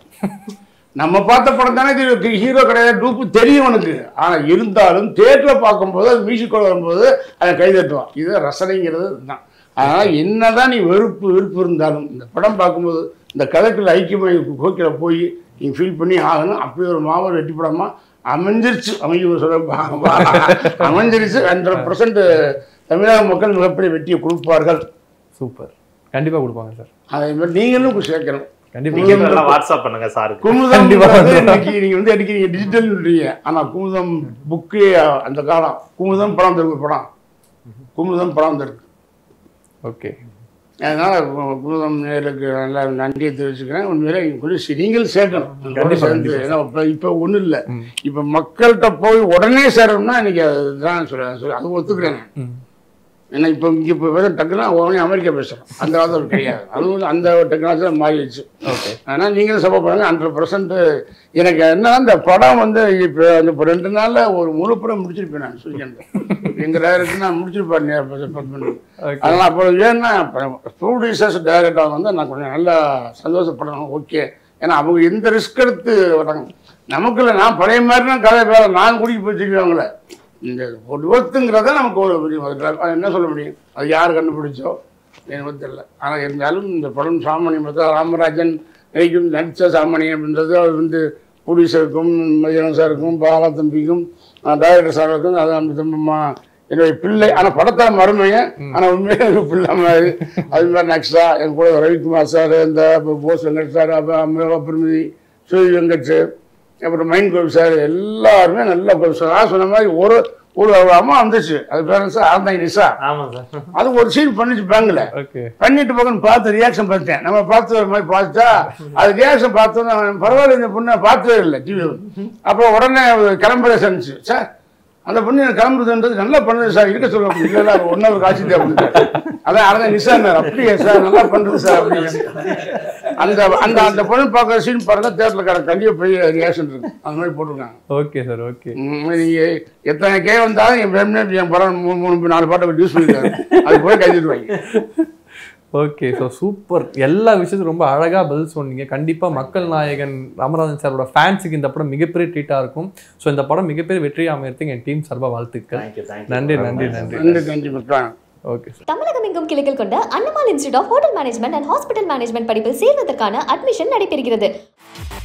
நம்ம பார்த்த படம் தானே இது ஹீரோ கிடையாது டூப்பு தெரியும் அவனுக்கு ஆனால் இருந்தாலும் தேட்டரில் பார்க்கும்போது அது மியூசிக்கோட வரும்போது அதை கை தட்டுவான் இது ரசனைங்கிறது தான் அதனால் என்னதான் நீ வெறுப்பு வெறுப்பு இருந்தாலும் இந்த படம் பார்க்கும்போது இந்த கதைக்குள்ள ஐக்கியமாக கோக்கில் போய் நீ ஃபீல் பண்ணி ஆகணும் அப்படி ஒரு மாவட்ட வெட்டி படமா அமைஞ்சிருச்சு அமைஞ்சு சொல்ல அமைஞ்சிருச்சு ஹண்ட்ரட் பர்சன்ட் தமிழக மக்கள் மிகப்பெரிய வெற்றியை கொடுப்பார்கள்
சூப்பர் கண்டிப்பா கொடுப்பாங்க சார்
அதே மாதிரி நீங்களும் சேர்க்கணும்
கண்டிப்பா
நீங்க நல்லா வாட்ஸ்அப் பண்ணுங்க சாருக்கு
குமுதம்
கண்டிப்பா.
வந்து இன்னைக்கு நீங்க வந்து அடிக்கிறீங்க டிஜிட்டல்ன்றீங்க ஆனா குமுதம் புக்கு அந்த காலம் குமுதம் படம் தருக்கு படம் குமுதம் படம் தருக்கு
ஓகே
அதனால கு- குமுதம் நேருக்கு நல்லா நன்றியை தெரிவிச்சுக்கிறேன் உண்மையிலே சொல்லி நீங்கள் சேர்க்கணும்
கண்டிப்பா,
சேர்ந்து ஏன்னா இப்போ இப்போ ஒன்றும் இல்லை இப்போ மக்கள்கிட்ட போய் உடனே சேரணும்னா இன்னைக்கு அதுதான் சொல்ல சொல்லி அது ஒத்துக்கிறேன்
ம்
ஏன்னா இப்போ இங்கே இப்போ வேறு டக்குனா உடனே அமெரிக்கா பேசுகிறோம் அந்த காலத்தில் கிடையாது அதுவும் அந்த டெக்னாலஜியில் மாறிடுச்சு
ஓகே
ஆனால் நீங்களும் சப்போர்ட் பண்ணுங்க ஹண்ட்ரட் பர்சன்ட் எனக்கு என்ன இந்த படம் வந்து இப்போ அந்த இப்போ ரெண்டு நாளில் ஒரு முழு படம் முடிச்சிருப்பேன் நான் சொல்லிக்கிறேன் எங்கள் டேரக்டர் நான் முடிச்சிருப்பேன் பண்ணி
ஓகே
அதனால் அப்போ ஏன்னா ப்ரொடியூசர்ஸ் டைரக்டர் வந்து நான் கொஞ்சம் நல்லா சந்தோஷப்படணும் ஓகே ஏன்னா அவங்க எந்த ரிஸ்க் எடுத்து வராங்க நமக்குள்ள நான் பழைய மாதிரி நான் கதை வேலை நான் கூட்டிகிட்டு போய் சொல்லுவாங்களே இந்த ஒரு விபத்துங்கிறத நமக்கு ஒரு பெரிய முதல்ல. அது என்ன சொல்ல முடியும் அது யார் கண்டுபிடிச்சோ எனக்கு தெரியல ஆனால் இருந்தாலும் இந்த படம் சாமானியம் பார்த்தா ராமராஜன் நடிக்கும் நடித்த சாமானியம் அப்படின்றது அவர் வந்து ப்ரொடியூசருக்கும் மதியானம் சாருக்கும் பாலா தம்பிக்கும் டைரக்டர் சாருக்கும் அது அந்த தம்பி என்னுடைய பிள்ளை ஆனால் படத்தை மருமைய ஆனால் உண்மையாக எனக்கு பிள்ளை மாதிரி அது மாதிரி நெக்ஸ்டா என் கூட ரவிக்குமார் சார் இந்த போஸ் வெங்கட் சார் அப்புறம் பிரமிதி சூரிய வெங்கட் அப்புறம் மைண்ட் கோபி சார் எல்லாருமே நல்ல கோபி சார் நான் சொன்ன மாதிரி ஒரு ஒரு ஒரு அம்மா வந்துச்சு அது பேர் சார் ஆந்தாங்க நிசா
ஆமா சார்
அது ஒரு சீன் பண்ணிச்சு பேங்கில்
ஓகே
பண்ணிட்டு பக்கம் பார்த்து ரியாக்ஷன் பார்த்தேன் நம்ம பார்த்து ஒரு மாதிரி பார்த்தா அது ரியாக்ஷன் பார்த்தோன்னா பரவாயில்ல இந்த பொண்ணை பார்த்ததே இல்லை டிவி அப்புறம் உடனே கிளம்புற சொன்னிச்சு சார் அந்த பொண்ணு எனக்கு கிளம்புறதுன்றது நல்லா பண்ணுது சார் இருக்க சொல்ல இல்லை இல்லை ஒன் ஹவர் காட்சி அப்படின்ட்டு அதான் அதான் நிசார் அப்படியே சார் நல்லா பண்ணுறது சார் அப்படின்னு அந்த அந்த அந்த பொண்ணு பார்க்குற சீன் பாருங்க தேட்டரில் கடை கண்டிப்பாக பெரிய ரியாக்ஷன் இருக்கு அந்த மாதிரி போட்டிருக்காங்க
ஓகே சார் ஓகே
ம், நீங்க எத்தனை கே வந்தாலும் என் பெர்மனெண்ட் என் படம் மூணு மூணு நாலு பாட்டை யூஸ் பண்ணிருக்காரு அது போய் கைதிடுவாங்க
ஓகே ஸோ சூப்பர் எல்லா விஷயத்துக்கும் ரொம்ப அழகாக பதில் சொன்னீங்க கண்டிப்பாக மக்கள் நாயகன் ராமராஜன் சாரோட ஃபேன்ஸுக்கு இந்த படம் மிகப்பெரிய ட்ரீட்டாக இருக்கும் ஸோ இந்த படம் மிகப்பெரிய வெற்றி அமையறதுக்கு என் டீம் சார்பாக வாழ்த்துக்கள்
தேங்க்யூ தேங்க்யூ
நன்றி நன்றி நன்றி
நன்றி நன்றி மக்கள்
ஓகே சார்
தமிழகம் எங்கும் கிளைகள் கொண்ட Annamal institute of hotel management and hospital management படிப்பில் சேர்வதற்கான அட்மிஷன் நடைபெறுகிறது